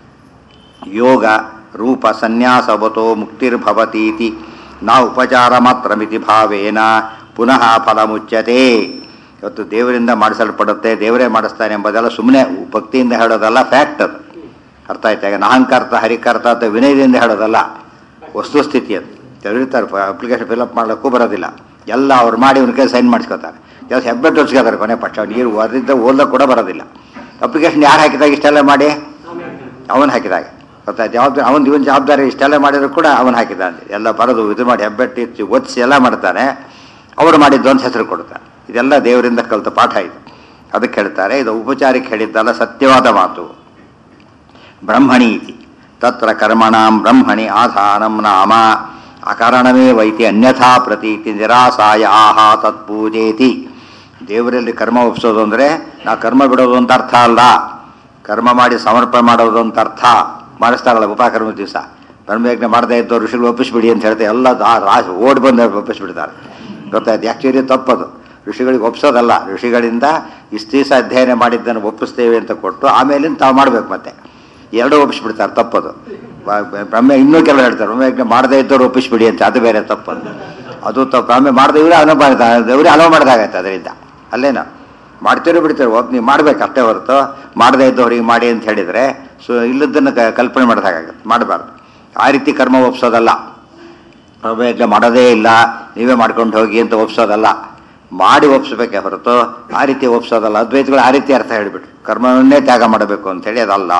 ಯೋಗ ರೂಪ ಸನ್ಯಾಸವತೋ ಮುಕ್ತಿರ್ಭವತೀತಿ ನಾ ಉಪಚಾರ ಮಾತ್ರ ಮಿತಿ ಭಾವೇನ ಪುನಃ ಫಲ ಮುಚ್ಚತೆ ಇವತ್ತು ದೇವರಿಂದ ಮಾಡಿಸಲ್ಪಡುತ್ತೆ ದೇವರೇ ಮಾಡಿಸ್ತಾನೆ ಎಂಬುದೆಲ್ಲ ಸುಮ್ಮನೆ ಭಕ್ತಿಯಿಂದ ಹೇಳೋದಲ್ಲ ಫ್ಯಾಕ್ಟ್ ಅದು ಅರ್ಥ ಆಯ್ತಾ ಈಗ ನಾಹಂಕರ್ತ ಹರಿಕರ್ತ ಅಂತ ವಿನಯದಿಂದ ಹೇಳೋದಲ್ಲ ವಸ್ತುಸ್ಥಿತಿ ಅದು ತೆರೀತಾರೆ ಅಪ್ಲಿಕೇಶನ್ ಫಿಲಪ್ ಮಾಡ್ಲಿಕ್ಕೂ ಬರೋದಿಲ್ಲ ಎಲ್ಲ ಅವ್ರು ಮಾಡಿ ಅವ್ನ ಕೈ ಸೈನ್ ಮಾಡಿಸ್ಕೊತಾರೆ ಕೆಲಸ ಹೆಬ್ಬೆಟ್ಟು ಹೊಚ್ಕೋತಾರೆ ಕೊನೆ ಪಕ್ಷ ನೀರು ಓದಿದ್ದ ಓದಕ್ಕೆ ಕೂಡ ಬರೋದಿಲ್ಲ ಅಪ್ಲಿಕೇಶನ್ ಯಾರು ಹಾಕಿದಾಗ ಇಷ್ಟೆಲ್ಲ ಮಾಡಿ ಅವನು ಹಾಕಿದಾಗ ಗೊತ್ತಾಯ್ತು ಜವಾಬ್ದಾರಿ ಅವನ ಇವನ್ ಜವಾಬ್ದಾರಿ ಇಷ್ಟೆಲ್ಲ ಮಾಡಿದ್ರು ಕೂಡ ಅವನು ಹಾಕಿದ್ದಾನೆ ಎಲ್ಲ ಬರೋದು ಇದು ಮಾಡಿ ಹೆಬ್ಬೆಟ್ಟಿ ಒದಿಸಿ ಎಲ್ಲ ಮಾಡ್ತಾನೆ ಅವರು ಮಾಡಿದ್ದು ಅಂತ ಹೆಸರು ಕೊಡ್ತಾನೆ ಇದೆಲ್ಲ ದೇವರಿಂದ ಕಲಿತ ಪಾಠ ಇದು ಅದಕ್ಕೆ ಹೇಳ್ತಾರೆ ಇದು ಉಪಚಾರಿಕ ಹೇಳಿದ್ದಲ್ಲ ಸತ್ಯವಾದ ಮಾತು ಬ್ರಹ್ಮಣಿ ಇತಿ ತತ್ರ ಕರ್ಮಣಾಂ ಬ್ರಹ್ಮಣಿ ಆಧಾನಂ ನಾಮ ಅಕಾರಣವೇ ವೈತಿ ಅನ್ಯಥಾ ಪ್ರತೀತಿ ನಿರಾಸಾಯ ಆಹಾ ತತ್ಪೂಜೇತಿ ದೇವರಲ್ಲಿ ಕರ್ಮ ಒಪ್ಸೋದು ಅಂದರೆ ನಾವು ಕರ್ಮ ಬಿಡೋದು ಅಂತ ಅರ್ಥ ಅಲ್ಲ ಕರ್ಮ ಮಾಡಿ ಸಮರ್ಪಣೆ ಮಾಡೋದು ಅಂತ ಅರ್ಥ ಮಾಡಿಸ್ತಾರಲ್ಲ ಉಪಕರ್ಮ ದಿವಸ ಬ್ರಹ್ಮಯಜ್ಞ ಮಾಡದೇ ಇದ್ದವ್ರು ಋಷಿಗಳು ಒಪ್ಪಿಸ್ಬಿಡಿ ಅಂತ ಹೇಳ್ತಾರೆ ಎಲ್ಲ ದಾ- ರಾಶಿ ಓಡಿ ಬಂದು ಒಪ್ಪಿಸ್ಬಿಡ್ತಾರೆ ಗೊತ್ತಾಯ್ತು ಆ್ಯಕ್ಚುಲಿ ತಪ್ಪದು ಋಷಿಗಳಿಗೆ ಒಪ್ಸೋದಲ್ಲ ಋಷಿಗಳಿಂದ ಇಷ್ಟು ದಿವಸ ಅಧ್ಯಯನ ಮಾಡಿದ್ದನ್ನು ಒಪ್ಪಿಸ್ತೇವೆ ಅಂತ ಕೊಟ್ಟು ಆಮೇಲಿಂದ ತಾವು ಮಾಡಬೇಕು ಮತ್ತೆ ಎರಡೂ ಒಪ್ಪಿಸ್ಬಿಡ್ತಾರೆ ತಪ್ಪದು ಬ- ಬ- ಬ್ರಹ್ಮ ಇನ್ನೂ ಕೆಲವರು ಹೇಳ್ತಾರೆ ಬ್ರಹ್ಮಯಜ್ಞ ಮಾಡದೇ ಇದ್ದವ್ರು ಒಪ್ಪಿಸ್ಬಿಡಿ ಅಂತ ಅದು ಬೇರೆ ತಪ್ಪದು ಅದು ತಪ್ಪು ಬ್ರಹ್ಮ ಮಾಡದೆ ಇವರೇ ಅಲೋ ಮಾಡಿದ ಇವರೇ ಅಲೋ ಮಾಡಿದಾಗತ್ತೆ ಅದರಿಂದ ಅಲ್ಲೇನೋ ಮಾಡ್ತೀರೋ ಬಿಡ್ತೀರೋ ಒಬ್ಬ ನೀವು ಮಾಡ್ಬೇಕು ಅಷ್ಟೇ ಹೊರತು ಮಾಡದೇ ಇದ್ದವ್ರಿಗೆ ಮಾಡಿ ಅಂತ ಹೇಳಿದರೆ ಸೊ ಇಲ್ಲದನ್ನು ಕ- ಕಲ್ಪನೆ ಮಾಡಿದಾಗತ್ತೆ ಮಾಡಬಾರ್ದು ಆ ರೀತಿ ಕರ್ಮ ಒಪ್ಸೋದಲ್ಲ ಬ್ರಹ್ಮಯಜ್ಞ ಮಾಡೋದೇ ಇಲ್ಲ ನೀವೇ ಮಾಡ್ಕೊಂಡು ಹೋಗಿ ಅಂತ ಒಪ್ಸೋದಲ್ಲ ಮಾಡಿ ಒಪ್ಸಬೇಕೆ ಹೊರತು ಆ ರೀತಿ ಒಪ್ಸೋದಲ್ಲ ಅದ್ವೈತಗಳು ಆ ರೀತಿ ಅರ್ಥ ಹೇಳಿಬಿಟ್ರು ಕರ್ಮವನ್ನೇ ತ್ಯಾಗ ಮಾಡಬೇಕು ಅಂತೇಳಿ ಅದಲ್ಲ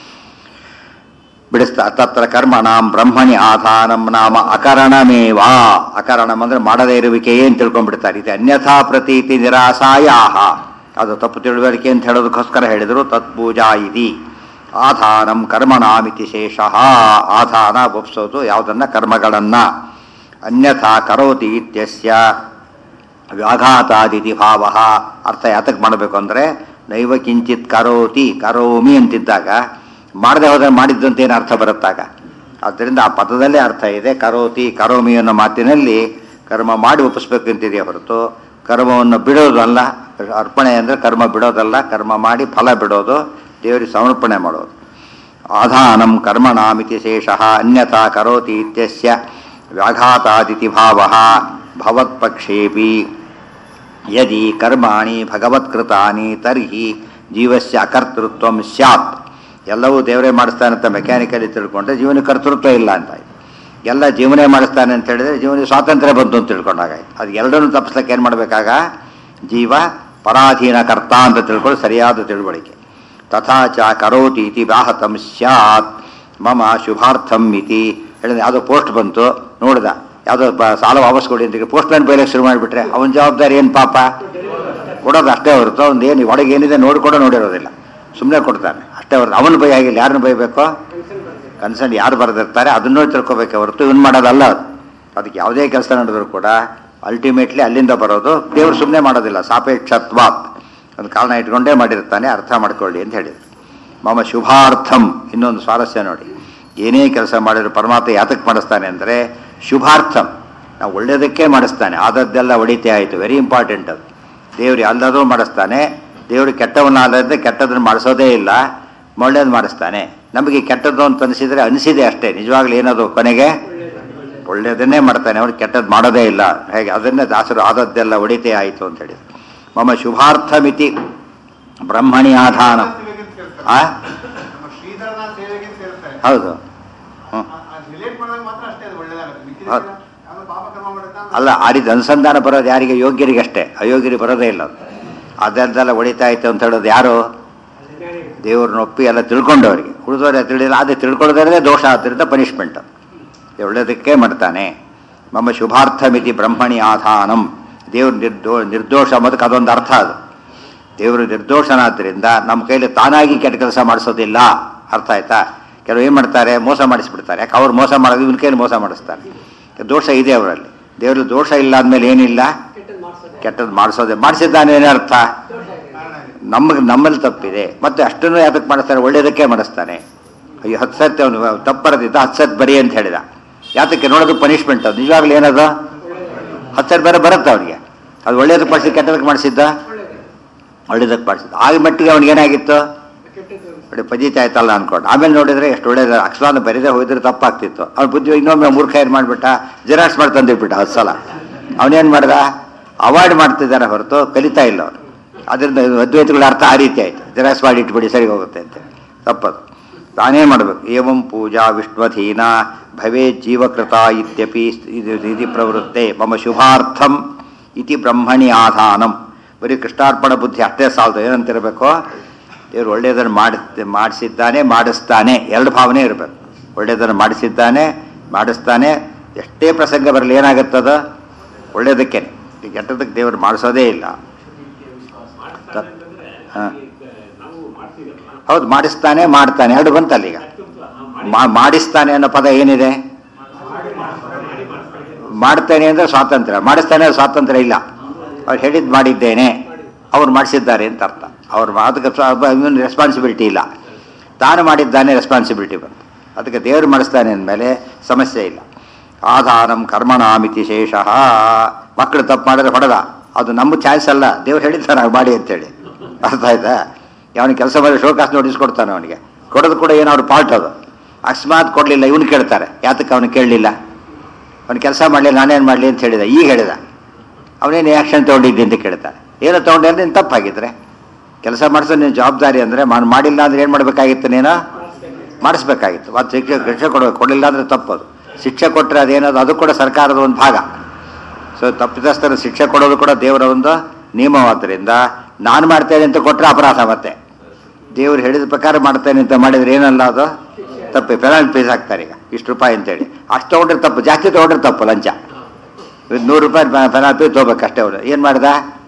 ಬಿಡಿಸ್ತಾ ತತ್ರ ಕರ್ಮಣಾಂ ಬ್ರಹ್ಮಣಿ ಆಧಾನಂ ನಾಮ ಅಕರಣಮೇವಾ ಅಕರಣಂ ಅಂದ್ರೆ ಮಾಡದೇ ಇರುವಿಕೆಯೇ ಅಂತ ತಿಳ್ಕೊಂಡ್ಬಿಡ್ತಾರೆ ಇದು ಅನ್ಯಥಾ ಪ್ರತೀತಿ ನಿರಾಸಾಯ ಆಹ ಅದು ತಪ್ಪು ತಿಳುವಳಿಕೆ ಅಂತ ಹೇಳೋದಕ್ಕೋಸ್ಕರ ಹೇಳಿದರು ತತ್ಪೂಜಾ ಇದಿ ಆಧಾನಂ ಕರ್ಮಣಾಮಿತಿ ಶೇಷಃ ಆಧಾನ ಒಪ್ಸೋದು ಯಾವುದನ್ನ ಕರ್ಮಗಳನ್ನ ಅನ್ಯಥಾ ಕರೋತಿ ಇತ್ಯಸ್ಯ ವ್ಯಾಘಾತಾದಿತಿ ಭಾವ ಅರ್ಥ ಯಾತಕ್ಕೆ ಮಾಡಬೇಕು ಅಂದರೆ ನೈವ ಕಿಂಚಿತ್ ಕರೋತಿ ಕರೋಮಿ ಅಂತಿದ್ದಾಗ ಮಾಡದೆ ಹೋದ್ರೆ ಮಾಡಿದ್ದು ಅಂತ ಏನು ಅರ್ಥ ಬರುತ್ತಾಗ ಆದ್ದರಿಂದ ಆ ಪದದಲ್ಲೇ ಅರ್ಥ ಇದೆ ಕರೋತಿ ಕರೋಮಿ ಅನ್ನೋ ಮಾತಿನಲ್ಲಿ ಕರ್ಮ ಮಾಡಿ ಒಪ್ಪಿಸ್ಬೇಕು ಅಂತಿದೆಯೇ ಹೊರತು ಕರ್ಮವನ್ನು ಬಿಡೋದಲ್ಲ ಅರ್ಪಣೆ ಅಂದರೆ ಕರ್ಮ ಬಿಡೋದಲ್ಲ ಕರ್ಮ ಮಾಡಿ ಫಲ ಬಿಡೋದು ದೇವರಿಗೆ ಸಮರ್ಪಣೆ ಮಾಡೋದು ಆಧಾನಂ ಕರ್ಮಣಾಮಿತಿ ಶೇಷಃ ಅನ್ಯಥಾ ಕರೋತಿ ಇತ್ಯಸ್ಯ ವ್ಯಾಘಾತಾದಿತಿ ಭಾವ ಭವತ್ಪಕ್ಷೇಪಿ ಯದಿ ಕರ್ಮಾಣಿ ಭಗವತ್ಕೃತಾನಿ ತರ್ಹಿ ಜೀವಸ್ಯ ಅಕರ್ತೃತ್ವ ಸ್ಯಾತ್ ಎಲ್ಲವೂ ದೇವರೇ ಮಾಡಿಸ್ತಾನೆ ಅಂತ ಮೆಕ್ಯಾನಿಕಲಿ ತಿಳ್ಕೊಂಡ್ರೆ ಜೀವನ ಕರ್ತೃತ್ವ ಇಲ್ಲ ಅಂತ ಆಯ್ತು ಎಲ್ಲ ಜೀವನೇ ಮಾಡಿಸ್ತಾನೆ ಅಂತ ಹೇಳಿದ್ರೆ ಜೀವನಿಗೆ ಸ್ವಾತಂತ್ರ್ಯ ಬಂತು ಅಂತ ತಿಳ್ಕೊಂಡಾಗಾಯ್ತು ಅದು ಎರಡನ್ನೂ ತಪ್ಪಿಸ್ಲಿಕ್ಕೆ ಏನು ಮಾಡಬೇಕಾಗ ಜೀವ ಪರಾಧೀನ ಕರ್ತ ಅಂತ ತಿಳ್ಕೊಂಡು ಸರಿಯಾದ ತಿಳುವಳಿಕೆ ತಥಾ ಚ ಕರೋತಿ ಇತಿ ವ್ಯಾಹತಂ ಸ್ಯಾತ್ ಮಮ ಶುಭಾರ್ಥಂ ಇತಿ ಹೇಳಿದ್ರೆ ಯಾವುದೋ ಪೋಸ್ಟ್ ಬಂತು ನೋಡ್ದ ಯಾವುದೋ ಬ- ಸಾಲ ವಾಪಸ್ ಕೊಡಿ ಅಂತ ಪೋಸ್ಟ್ ಮ್ಯಾನ್ ಬೈಲಕ್ಕೆ ಶುರು ಮಾಡಿಬಿಟ್ರೆ ಅವನ ಜವಾಬ್ದಾರಿ ಏನು ಪಾಪ ಕೊಡೋದು ಅಷ್ಟೇ ಹೊರತು ಅವ್ನು ಏನು ಒಳಗೆ ಏನಿದೆ ನೋಡಿಕೊಂಡು ನೋಡಿರೋದಿಲ್ಲ ಸುಮ್ಮನೆ ಕೊಡ್ತಾನೆ ಅಷ್ಟೇ ಹೊರತು ಅವನ ಬೈ ಆಗಿಲ್ಲ ಯಾರನ್ನ ಬೈಬೇಕು ಕನ್ಸರ್ನ್ ಯಾರು ಬರೆದಿರ್ತಾರೆ ಅದನ್ನೂ ತಿಳ್ಕೊಬೇಕೆ ಹೊರತು ಇವನು ಮಾಡೋದಲ್ಲ ಅದು ಅದಕ್ಕೆ ಯಾವುದೇ ಕೆಲಸ ನಡೆದ್ರು ಕೂಡ ಅಲ್ಟಿಮೇಟ್ಲಿ ಅಲ್ಲಿಂದ ಬರೋದು ದೇವರು ಸುಮ್ಮನೆ ಮಾಡೋದಿಲ್ಲ ಸಾಪೇಕ್ಷತ್ವಾತ್ ಒಂದು ಕಾರಣ ಇಟ್ಕೊಂಡೇ ಮಾಡಿರ್ತಾನೆ ಅರ್ಥ ಮಾಡ್ಕೊಳ್ಳಿ ಅಂತ ಹೇಳಿದ್ರು ಮಮ ಶುಭಾರ್ಥಂ ಇನ್ನೊಂದು ಸ್ವಾರಸ್ಯ ನೋಡಿ ಏನೇ ಕೆಲಸ ಮಾಡಿದ್ರು ಪರಮಾತ್ಮ ಯಾತಕ್ಕೆ ಮಾಡಿಸ್ತಾನೆ ಅಂದರೆ ಶುಭಾರ್ಥಂ ನಾವು ಒಳ್ಳೆಯದಕ್ಕೆ ಮಾಡಿಸ್ತಾನೆ ಆದದ್ದೆಲ್ಲ ಒಡಿತೆ ಆಯಿತು ವೆರಿ ಇಂಪಾರ್ಟೆಂಟ್ ಅದು ದೇವ್ರಿಗೆ ಅಲ್ಲದೂ ಮಾಡಿಸ್ತಾನೆ ದೇವರು ಕೆಟ್ಟವನ್ನ ಅಲ್ಲದೆ ಕೆಟ್ಟದನ್ನು ಮಾಡಿಸೋದೇ ಇಲ್ಲ ಒಳ್ಳೇದು ಮಾಡಿಸ್ತಾನೆ ನಮಗೆ ಕೆಟ್ಟದ್ದು ಅಂತ ಅನಿಸಿದರೆ ಅನಿಸಿದೆ ಅಷ್ಟೇ ನಿಜವಾಗ್ಲೂ ಏನದು ಕೊನೆಗೆ ಒಳ್ಳೆಯದನ್ನೇ ಮಾಡ್ತಾನೆ ಅವ್ರು ಕೆಟ್ಟದ್ದು ಮಾಡೋದೇ ಇಲ್ಲ ಹೇಗೆ ಅದನ್ನೇ ದಾಸರು ಆದದ್ದೆಲ್ಲ ಒಡಿತೆ ಆಯಿತು ಅಂತ ಹೇಳಿ ಮಮ ಶುಭಾರ್ಥಮಿತಿ ಬ್ರಹ್ಮಣಿ ಆಧಾನ ಆ ನಮ್ಮ ಶ್ರೀಧರನ ಸೇವೆಗೆ ಸೇರ್ತಾರೆ ಹೌದು ಹ್ಮ್. ರಿಲೇಟ್ ಮಾಡಿದಾಗ ಮಾತ್ರ ಅಷ್ಟೇ ಅದು ಒಳ್ಳೇದಾಗುತ್ತೆ ಮಿಕ್ಕಿದ ಹೌದು. ಯಾವ್ದೋ ಪಾಪ ಕರ್ಮ ಮಾಡುತ್ತಾ ಅಲ್ಲ ಆ ರೀತಿ ಅನುಸಂಧಾನ ಬರೋದು ಯಾರಿಗೆ ಯೋಗ್ಯರಿಗೆ ಅಷ್ಟೇ ಅಯೋಗ್ಯರಿಗೆ ಬರೋದೇ ಇಲ್ಲ ಅದು ಅದೆಲ್ಲ ಹೊಡಿತಾ ಇತ್ತು ಅಂತ ಹೇಳೋದು ಯಾರು ದೇವ್ರನ್ನ ಒಪ್ಪಿ ಎಲ್ಲ ತಿಳ್ಕೊಂಡವರಿಗೆ ಉಳಿದವರೆ ತಿಳಿದಿಲ್ಲ ಅದೇ ತಿಳ್ಕೊಳ್ಳೋದ್ರೆ ದೋಷ ಆದ್ದರಿಂದ ಪನಿಷ್ಮೆಂಟ್ ಒಳ್ಳೆಯದಕ್ಕೆ ಮಾಡ್ತಾನೆ ಮಮ್ಮ ಶುಭಾರ್ಥಮಿತಿ ಬ್ರಹ್ಮಣಿ ಆಧಾನಂ ದೇವ್ರ ನಿರ್ದೋ ನಿರ್ದೋಷ ಅನ್ನೋದಕ್ಕೆ ಅದೊಂದು ಅರ್ಥ ಅದು ದೇವರು ನಿರ್ದೋಷನಾದ್ದರಿಂದ ನಮ್ಮ ಕೈಲಿ ತಾನಾಗಿ ಕೆಟ್ಟ ಕೆಲಸ ಮಾಡಿಸೋದಿಲ್ಲ ಅರ್ಥ ಆಯ್ತಾ ಕೆಲವು ಏನು ಮಾಡ್ತಾರೆ ಮೋಸ ಮಾಡಿಸ್ಬಿಡ್ತಾರೆ ಯಾಕೆ ಅವ್ರು ಮೋಸ ಮಾಡೋದು ಇವನ ಕೈಲಿ ಮೋಸ ಮಾಡಿಸ್ತಾರೆ ದೋಷ ಇದೆ ಅವರಲ್ಲಿ ದೇವರು ದೋಷ ಇಲ್ಲ ಅಂದಮೇಲೆ ಏನಿಲ್ಲ ಕೆಟ್ಟದ್ದು ಮಾಡಿಸೋದೆ ಮಾಡಿಸಿದ್ದಾನೆ ಏನೇ ಅರ್ಥ ನಮಗೆ ನಮ್ಮಲ್ಲಿ ತಪ್ಪಿದೆ ಮತ್ತೆ ಅಷ್ಟನ್ನು ಯಾತಕ್ಕೆ ಮಾಡಿಸ್ತಾನೆ ಒಳ್ಳೇದಕ್ಕೆ ಮಾಡಿಸ್ತಾನೆ ಅಯ್ಯೋ ಹತ್ತು ಸತ್ತು ಅವನು ತಪ್ಪು ಬರೆದಿದ್ದ ಹತ್ತು ಸತ್ತು ಬರಿ ಅಂತ ಹೇಳಿದ ಯಾತಕ್ಕೆ ನೋಡೋದು ಪನಿಷ್ಮೆಂಟ್ ಅದು ನಿಜವಾಗ್ಲೂ ಏನದು ಹತ್ತು ಸತ್ತು ಬೇರೆ ಬರುತ್ತೆ ಅವನಿಗೆ ಅದು ಒಳ್ಳೇದಕ್ಕೆ ಮಾಡಿಸಿದ ಕೆಟ್ಟದಕ್ಕೆ ಮಾಡಿಸಿದ್ದ ಒಳ್ಳೇದಕ್ಕೆ ಮಾಡಿಸಿದ್ದ ಆಗ ಮಟ್ಟಿಗೆ ಅವ್ನಿಗೆ ಏನಾಗಿತ್ತು ನೋಡಿ ಪಜಿತ ಆಯ್ತಲ್ಲ ಅನ್ಕೊಂಡು ಆಮೇಲೆ ನೋಡಿದ್ರೆ ಎಷ್ಟು ಒಳ್ಳೇದು ಅಕ್ಷರಾನ ಬರೀದೇ ಹೋಗಿದ್ರೆ ತಪ್ಪಾಗ್ತಿತ್ತು ಅವ್ನ ಬುದ್ಧಿ ಇನ್ನೊಮ್ಮೆ ಮೂರ್ಖ ಏನು ಮಾಡಿಬಿಟ್ಟ ಜೆರಾಕ್ಸ್ ಮಾಡಿ ತಂದಿಟ್ಬಿಟ್ಟ ಹತ್ತು ಸಲ ಅವನೇನು ಮಾಡ್ದ ಅವಾಯ್ಡ್ ಮಾಡ್ತಿದ್ದಾನೆ ಹೊರತು ಕಲಿತಾ ಇಲ್ಲ ಅವನು ಅದರಿಂದ ಅದ್ವೈತಗಳ ಅರ್ಥ ಆ ರೀತಿ ಆಯ್ತು ಜೆರಾಕ್ಸ್ ಮಾಡಿ ಇಟ್ಬಿಡಿ ಸರಿ ಹೋಗುತ್ತೆ ಅಂತ ತಪ್ಪದು ತಾನೇ ಮಾಡಬೇಕು ಏವಂ ಪೂಜಾ ವಿಷ್ಣುವಧೀನ ಭವೇ ಜೀವಕೃತ ಇತ್ಯಪಿ ಇದು ಇದು ಪ್ರವೃತ್ತೆ ಮಮ ಶುಭಾರ್ಥಂ ಇತಿ ಬ್ರಹ್ಮಣಿ ಆಧಾನಂ ಬರೀ ಕೃಷ್ಣಾರ್ಪಣ ಬುದ್ಧಿ ಅಷ್ಟೇ ಸಾಲದು ಏನಂತಿರಬೇಕು ದೇವರು ಒಳ್ಳೆಯದನ್ನು ಮಾಡಿ ಮಾಡಿಸಿದ್ದಾನೆ ಮಾಡಿಸ್ತಾನೆ ಎರಡು ಭಾವನೆ ಇರಬೇಕು ಒಳ್ಳೆಯದನ್ನು ಮಾಡಿಸಿದ್ದಾನೆ ಮಾಡಿಸ್ತಾನೆ ಎಷ್ಟೇ ಪ್ರಸಂಗ ಬರಲಿ ಏನಾಗುತ್ತದ ಒಳ್ಳೆಯದಕ್ಕೆ ಕೆಟ್ಟದಕ್ಕೆ ದೇವರು ಮಾಡಿಸೋದೇ ಇಲ್ಲ ತ- ಹಾ. ಹೌದು ಮಾಡಿಸ್ತಾನೆ ಮಾಡ್ತಾನೆ ಎರಡು ಬಂತಲ್ಲ ಈಗ ಮಾ- ಮಾಡಿಸ್ತಾನೆ ಅನ್ನೋ ಪದ ಏನಿದೆ ಮಾಡ್ತಾನೆ ಅಂದ್ರೆ ಸ್ವಾತಂತ್ರ್ಯ ಮಾಡಿಸ್ತಾನೆ ಅಂದ್ರೆ ಸ್ವಾತಂತ್ರ್ಯ ಇಲ್ಲ ಅವ್ರು ಹೇಳಿದ್ ಮಾಡಿದ್ದೇನೆ ಅವ್ರು ಮಾಡಿಸಿದ್ದಾರೆ ಅಂತ ಅರ್ಥ ಅವ್ರು ಮಾ- ಅದಕ್ಕೆ ಇವನು ರೆಸ್ಪಾನ್ಸಿಬಿಲಿಟಿ ಇಲ್ಲ ತಾನು ಮಾಡಿದ್ದಾನೆ ರೆಸ್ಪಾನ್ಸಿಬಿಲಿಟಿ ಬಂತು ಅದಕ್ಕೆ ದೇವರು ಮಾಡಿಸ್ತಾನೆ ಅಂದಮೇಲೆ ಸಮಸ್ಯೆ ಇಲ್ಲ ಆಧಾರಂ ಕರ್ಮಣಾಮಿತಿ ಶೇಷ ಮಕ್ಕಳು ತಪ್ಪು ಮಾಡಿದ್ರೆ ಹೊಡೆದ ಅದು ನಮ್ಮ ಚಾಯ್ಸ್ ಅಲ್ಲ ದೇವ್ರು ಹೇಳಿದ್ದಾರೆ ಹಾಗೆ ಮಾಡಿ ಅಂತೇಳಿ ಅರ್ಥ ಆಯ್ತಾ ಅವನಿಗೆ ಕೆಲಸ ಮಾಡಿ ಶೋಕಾಸ್ ನೋಟಿಸ್ ಕೊಡ್ತಾನೆ ಅವನಿಗೆ ಕೊಡೋದು ಕೂಡ ಏನೋ ಅವ್ರ ಪಾರ್ಟ್ ಅದು ಅಕಸ್ಮಾತ್ ಕೊಡಲಿಲ್ಲ ಇವನು ಕೇಳ್ತಾರೆ ಯಾತಕ್ಕೆ ಅವನು ಕೇಳಲಿಲ್ಲ ಅವನು ಕೆಲಸ ಮಾಡಲಿಲ್ಲ ನಾನೇನು ಮಾಡಲಿ ಅಂತ ಹೇಳಿದ ಈಗ ಹೇಳಿದ ಅವನೇನು ಆ್ಯಕ್ಷನ್ ತೊಗೊಂಡಿದ್ದೆ ಅಂತ ಕೇಳ್ತಾರೆ ಏನೋ ತೊಗೊಂಡೆ ಅಂದ್ರೆ ನೀನು ತಪ್ಪಾಗಿದ್ರೆ ಕೆಲಸ ಮಾಡಿಸೋ ನೀನು ಜವಾಬ್ದಾರಿ ಅಂದರೆ ನಾನು ಮಾಡಿಲ್ಲ ಅಂದ್ರೆ ಏನು ಮಾಡಬೇಕಾಗಿತ್ತು ನೀನು ಮಾಡಿಸ್ಬೇಕಾಗಿತ್ತು ಮತ್ತು ಶಿಕ್ಷೆ ಶಿಕ್ಷೆ ಕೊಡಬೇಕು ಕೊಡಲಿಲ್ಲ ಅಂದರೆ ತಪ್ಪದು ಶಿಕ್ಷೆ ಕೊಟ್ಟರೆ ಅದೇನದು ಅದು ಕೂಡ ಸರ್ಕಾರದ ಒಂದು ಭಾಗ ಸೊ ತಪ್ಪಿತಸ್ಥರ ಶಿಕ್ಷೆ ಕೊಡೋದು ಕೂಡ ದೇವರ ಒಂದು ನಿಯಮವಾದ್ದರಿಂದ ನಾನು ಮಾಡ್ತೇನೆ ಅಂತ ಕೊಟ್ಟರೆ ಅಪರಾಧ ಮತ್ತೆ ದೇವ್ರು ಹೇಳಿದ ಪ್ರಕಾರ ಮಾಡ್ತೇನೆ ಅಂತ ಮಾಡಿದ್ರೆ ಏನಲ್ಲ ಅದು ತಪ್ಪು ಪೆನಾಲ್ಟಿ ಫೀಸ್ ಹಾಕ್ತಾರೆ ಈಗ ಇಷ್ಟು ರೂಪಾಯಿ ಅಂತೇಳಿ ಅಷ್ಟು ತೊಗೊಂಡ್ರೆ ತಪ್ಪು ಜಾಸ್ತಿ ತೊಗೊಂಡ್ರೆ ತಪ್ಪು ಲಂಚ ಇವತ್ತು ನೂರು ರೂಪಾಯಿ ಪೆನಾಲ್ಟಿ ತೊಗೋಬೇಕು ಅಷ್ಟೇ ಅವನು ಏನು ಮಾಡ್ದ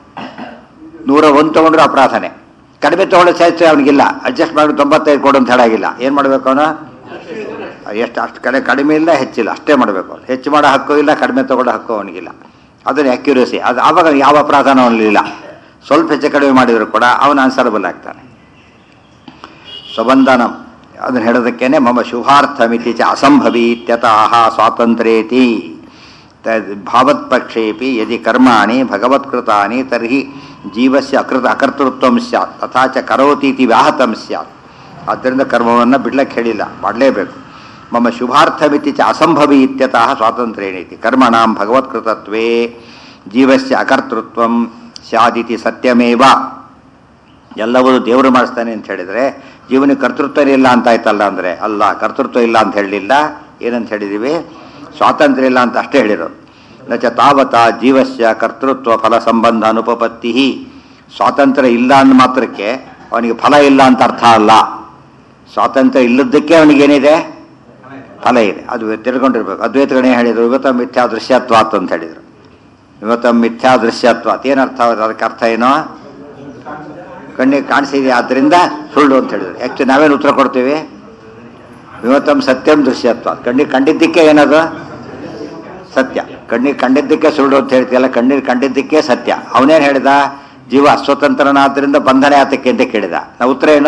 ನೂರ ಒಂದು ತೊಗೊಂಡ್ರೆ ಅಪರಾಧನೇ ಕಡಿಮೆ ತೊಗೊಂಡ್ರೆ ಸಹಿತ ಅವನಿಗಿಲ್ಲ ಅಡ್ಜಸ್ಟ್ ಮಾಡಿ ತೊಂಬತ್ತೈದು ಕೊಡು ಅಂತ ಹೇಳಾಗಿಲ್ಲ ಏನು ಮಾಡಬೇಕು ಅವನು ಎಷ್ಟು ಅಷ್ಟು ಕಡೆ ಕಡಿಮೆ ಇಲ್ಲ ಹೆಚ್ಚಿಲ್ಲ ಅಷ್ಟೇ ಮಾಡಬೇಕು ಅವನು ಹೆಚ್ಚು ಮಾಡೋ ಹಕ್ಕು ಇಲ್ಲ ಕಡಿಮೆ ತೊಗೊಳ್ಳೋ ಹಕ್ಕು ಅವನಿಗಿಲ್ಲ ಅದನ್ನ ಅಕ್ಯುರೇಸಿ ಅದು ಆವಾಗ ಯಾವ ಅಪರಾಧನೂ ಅವನಿಲ್ಲ ಸ್ವಲ್ಪ ಹೆಚ್ಚು ಕಡಿಮೆ ಮಾಡಿದರೂ ಕೂಡ ಅವನು ಆನ್ಸರಬಲ್ ಆಗ್ತಾನೆ ಸ್ವಬಂಧನಂ ಅದನ್ನು ಹೇಳೋದಕ್ಕೇನೆ ಮಮ ಶುಭಾರ್ಥಮಿತಿ ಚ ಅಸಂಭವೀತ್ಯತಃ ಸ್ವಾತಂತ್ರ್ಯೇತಿ ಭಾವತ್ಪಕ್ಷೇಪಿ ಯದಿ ಕರ್ಮಾಣಿ ಭಗವತ್ಕೃತಾನಿ ತರ್ಹಿ ಜೀವಸ್ಯ ಅಕೃತ ಅಕರ್ತೃತ್ವ ಸ್ಯಾತ್ ತಥಾ ಚ ಕರೋತೀತಿ ವ್ಯಾಹತಂ ಸ್ಯಾತ್ ಆದ್ದರಿಂದ ಕರ್ಮವನ್ನು ಬಿಡ್ಲಕ್ಕೆ ಹೇಳಿಲ್ಲ ಮಾಡಲೇಬೇಕು ಮಮ ಶುಭಾರ್ಥಮಿತಿ ಚ ಅಸಂಭವಿ ಇತ್ಯತಃ ಸ್ವಾತಂತ್ರ್ಯೇಣೀತಿ ಕರ್ಮಣಾಂ ಭಗವತ್ಕೃತತ್ವೇ ಜೀವಸ್ಯ ಅಕರ್ತೃತ್ವ ಸ್ಯಾದಿತಿ ಸತ್ಯಮೇವ ಎಲ್ಲವೂ ದೇವರು ಮಾಡಿಸ್ತಾನೆ ಅಂತ ಹೇಳಿದರೆ ಜೀವನಿಗೆ ಕರ್ತೃತ್ವ ಇಲ್ಲ ಅಂತ ಆಯ್ತಲ್ಲ ಅಂದರೆ ಅಲ್ಲ ಕರ್ತೃತ್ವ ಇಲ್ಲ ಅಂತ ಹೇಳಲಿಲ್ಲ ಏನಂತ ಹೇಳಿದ್ದೀವಿ ಸ್ವಾತಂತ್ರ್ಯ ಇಲ್ಲ ಅಂತ ಅಷ್ಟೇ ಹೇಳಿರೋದು ನಚ ತಾವತ ಜೀವಸ್ಯ ಕರ್ತೃತ್ವ ಫಲ ಸಂಬಂಧ ಅನುಪಪತ್ತಿ ಸ್ವಾತಂತ್ರ್ಯ ಇಲ್ಲ ಅಂದ ಮಾತ್ರಕ್ಕೆ ಅವನಿಗೆ ಫಲ ಇಲ್ಲ ಅಂತ ಅರ್ಥ ಅಲ್ಲ ಸ್ವಾತಂತ್ರ್ಯ ಇಲ್ಲದಕ್ಕೆ ಅವನಿಗೇನಿದೆ ಫಲ ಇದೆ ಅದು ತಿಳ್ಕೊಂಡಿರ್ಬೇಕು ಅದ್ವೈತಗಳೇ ಹೇಳಿದರು ಇವತ್ತ ಮಿಥ್ಯಾ ದೃಶ್ಯತ್ವಾತ್ ಅಂತ ಹೇಳಿದರು ಇವತ್ತ ಮಿಥ್ಯಾ ದೃಶ್ಯತ್ವಾತ್ ಏನರ್ಥ ಅದಕ್ಕೆ ಅರ್ಥ ಏನೋ ಕಣ್ಣಿಗೆ ಕಾಣಿಸಿದೆ ಆದ್ದರಿಂದ ಸುಳ್ಳು ಅಂತ ಹೇಳಿದ್ರು ಆ್ಯಕ್ಚುಲಿ ನಾವೇನು ಉತ್ತರ ಕೊಡ್ತೀವಿ ವಿಮತಂ ಸತ್ಯಂ ದೃಶ್ಯತ್ವ ಕಣ್ಣಿಗೆ ಕಂಡಿದ್ದಕ್ಕೆ ಏನದು ಸತ್ಯ ಕಣ್ಣಿಗೆ ಕಂಡಿದ್ದಕ್ಕೆ ಸುಳ್ಳು ಅಂತ ಹೇಳ್ತೀಯಲ್ಲ ಕಣ್ಣಿಗೆ ಕಂಡಿದ್ದಕ್ಕೆ ಸತ್ಯ ಅವನೇನು ಹೇಳಿದ ಜೀವ ಅಸ್ವತಂತ್ರನಾದ್ರಿಂದ ಬಂಧನ ಆತಕ್ಕೆ ಅಂತ ಕೇಳಿದ ನಾವು ಉತ್ತರ ಏನು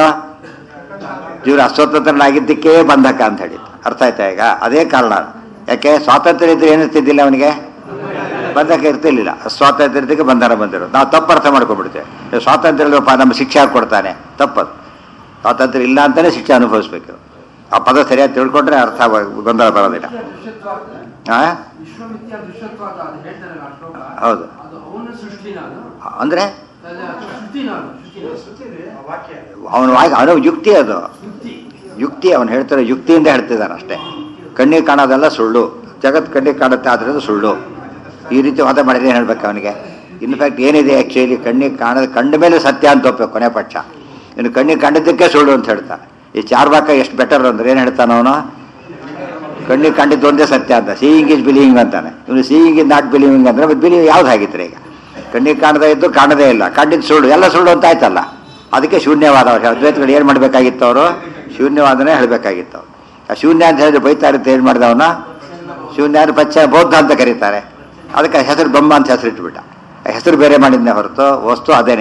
ಜೀವ ಅಸ್ವತಂತ್ರನಾಗಿದ್ದಕ್ಕೆ ಬಂಧಕ ಅಂತ ಹೇಳಿದ್ದು ಅರ್ಥ ಆಯ್ತಾ ಈಗ ಅದೇ ಕಾರಣ ಯಾಕೆ ಸ್ವಾತಂತ್ರ್ಯ ಇದ್ರೆ ಏನಿರ್ತಿದ್ದಿಲ್ಲ ಅವನಿಗೆ ಬಂಧಕ ಇರ್ತಿರ್ಲಿಲ್ಲ ಸ್ವಾತಂತ್ರ್ಯ ಇದ್ದಕ್ಕೆ ಬಂಧನ ಬಂದಿರೋದು ನಾವು ತಪ್ಪು ಅರ್ಥ ಮಾಡ್ಕೊಂಡ್ಬಿಡ್ತೇವೆ ಸ್ವಾತಂತ್ರ್ಯ ಇಲ್ಲಪ್ಪ ನಮ್ಮ ಶಿಕ್ಷೆ ಹಾಕಿ ಕೊಡ್ತಾನೆ ತಪ್ಪದು ಸ್ವಾತಂತ್ರ್ಯ ಇಲ್ಲ ಅಂತಾನೆ ಶಿಕ್ಷೆ ಅನುಭವಿಸ್ಬೇಕು ಆ ಪದ ಸರಿಯಾಗಿ ತಿಳ್ಕೊಂಡ್ರೆ ಅರ್ಥ ಆಗ- ಗೊಂದಲ ಬರೋದಿಲ್ಲ ಆ? ವಿಶ್ವಮಿಥ್ಯ ದೃಶ್ಯತ್ವ ಅಂತ ಅದು ಹೇಳ್ತಾರಲ್ಲ ಆ ಶ್ಲೋಕ ಹೌದು ಅದು ಅವನ ಸೃಷ್ಟಿನ ಅದು ಅಂದ್ರೆ ಅಲ್ಲ, ಶ್ರುತಿನ ಅದು ಶ್ರುತಿನ. ಅವನು ಅವನು ಯುಕ್ತಿ ಅದು ಯುಕ್ತಿ ಯುಕ್ತಿ ಅವನು ಹೇಳ್ತಾರೆ ಯುಕ್ತಿಯಿಂದ ಹೇಳ್ತಿದ್ದಾನೆ ಅಷ್ಟೇ ಕಣ್ಣಿಗೆ ಕಾಣೋದೆಲ್ಲ ಸುಳ್ಳು ಜಗತ್ ಕಣ್ಣಿಗೆ ಕಾಣುತ್ತೆ ಆದ್ರಿಂದ ಸುಳ್ಳು ಈ ರೀತಿ ವಾದ ಮಾಡಿದ್ರೆ ಏನು ಹೇಳ್ಬೇಕು ಅವನಿಗೆ ಇನ್ಫ್ಯಾಕ್ಟ್ ಏನಿದೆ ಆ್ಯಕ್ಚುಲಿ ಕಣ್ಣಿಗೆ ಕಾಣದ ಕಂಡ ಮೇಲೆ ಸತ್ಯ ಅಂತ ಒಪ್ಪಬೇಕು ಕೊನೆ ಪಕ್ಷ ಇನ್ನು ಕಣ್ಣಿಗೆ ಕಂಡಿದ್ದಕ್ಕೆ ಸುಳ್ಳು ಅಂತ ಹೇಳ್ತಾನೆ ಈ ಚಾರ್ವಾಕ ಎಷ್ಟು ಬೆಟರ್ ಅಂದ್ರೆ ಏನು ಹೇಳ್ತಾನೆ ಅವನು ಕಣ್ಣಿಗೆ ಕಂಡಿದ್ದು ಒಂದೇ ಸತ್ಯ ಅಂತ ಸೀಯಿಂಗ್ ಇಸ್ ಬಿಲೀವಿಂಗ್ ಅಂತಾನೆ ಇವನು ಸೀಯಿಂಗ್ ಇಸ್ ನಾಟ್ ಬಿಲೀವಿಂಗ್ ಅಂದ್ರೆ ಮತ್ತೆ ಬಿಲೀವ್ ಯಾವ್ದು ಆಗಿದ್ರೆ ಈಗ ಕಣ್ಣಿಗೆ ಕಾಣದೇ ಇದ್ದು ಕಾಣದೇ ಇಲ್ಲ ಕಂಡಿದ್ದು ಸುಳ್ಳು ಎಲ್ಲ ಸುಳ್ಳು ಅಂತ ಆಯ್ತಲ್ಲ ಅದಕ್ಕೆ ಶೂನ್ಯವಾದ ಅವ್ರು ಅದ್ವೈತಗಳು ಏನು ಮಾಡಬೇಕಾಗಿತ್ತು ಅವರು ಶೂನ್ಯವಾದನೇ ಹೇಳಬೇಕಾಗಿತ್ತು ಅವ್ರು ಆ ಶೂನ್ಯ ಅಂತ ಹೇಳಿದ್ರೆ ಬೈತಾ ಇರುತ್ತೆ ಏನು ಮಾಡಿದ ಅವನ ಶೂನ್ಯ ಅಂದ್ರೆ ಪಚ್ಚ ಬೌದ್ಧ ಅಂತ ಕರೀತಾರೆ ಅದಕ್ಕೆ ಹೆಸರು ಬ್ರಹ್ಮ ಅಂತ ಹೆಸರು ಇಟ್ಬಿಟ್ಟ ಆ ಹೆಸರು ಬೇರೆ ಮಾಡಿದ್ನೇ ಹೊರತು ವಸ್ತು ಅದೇನೆ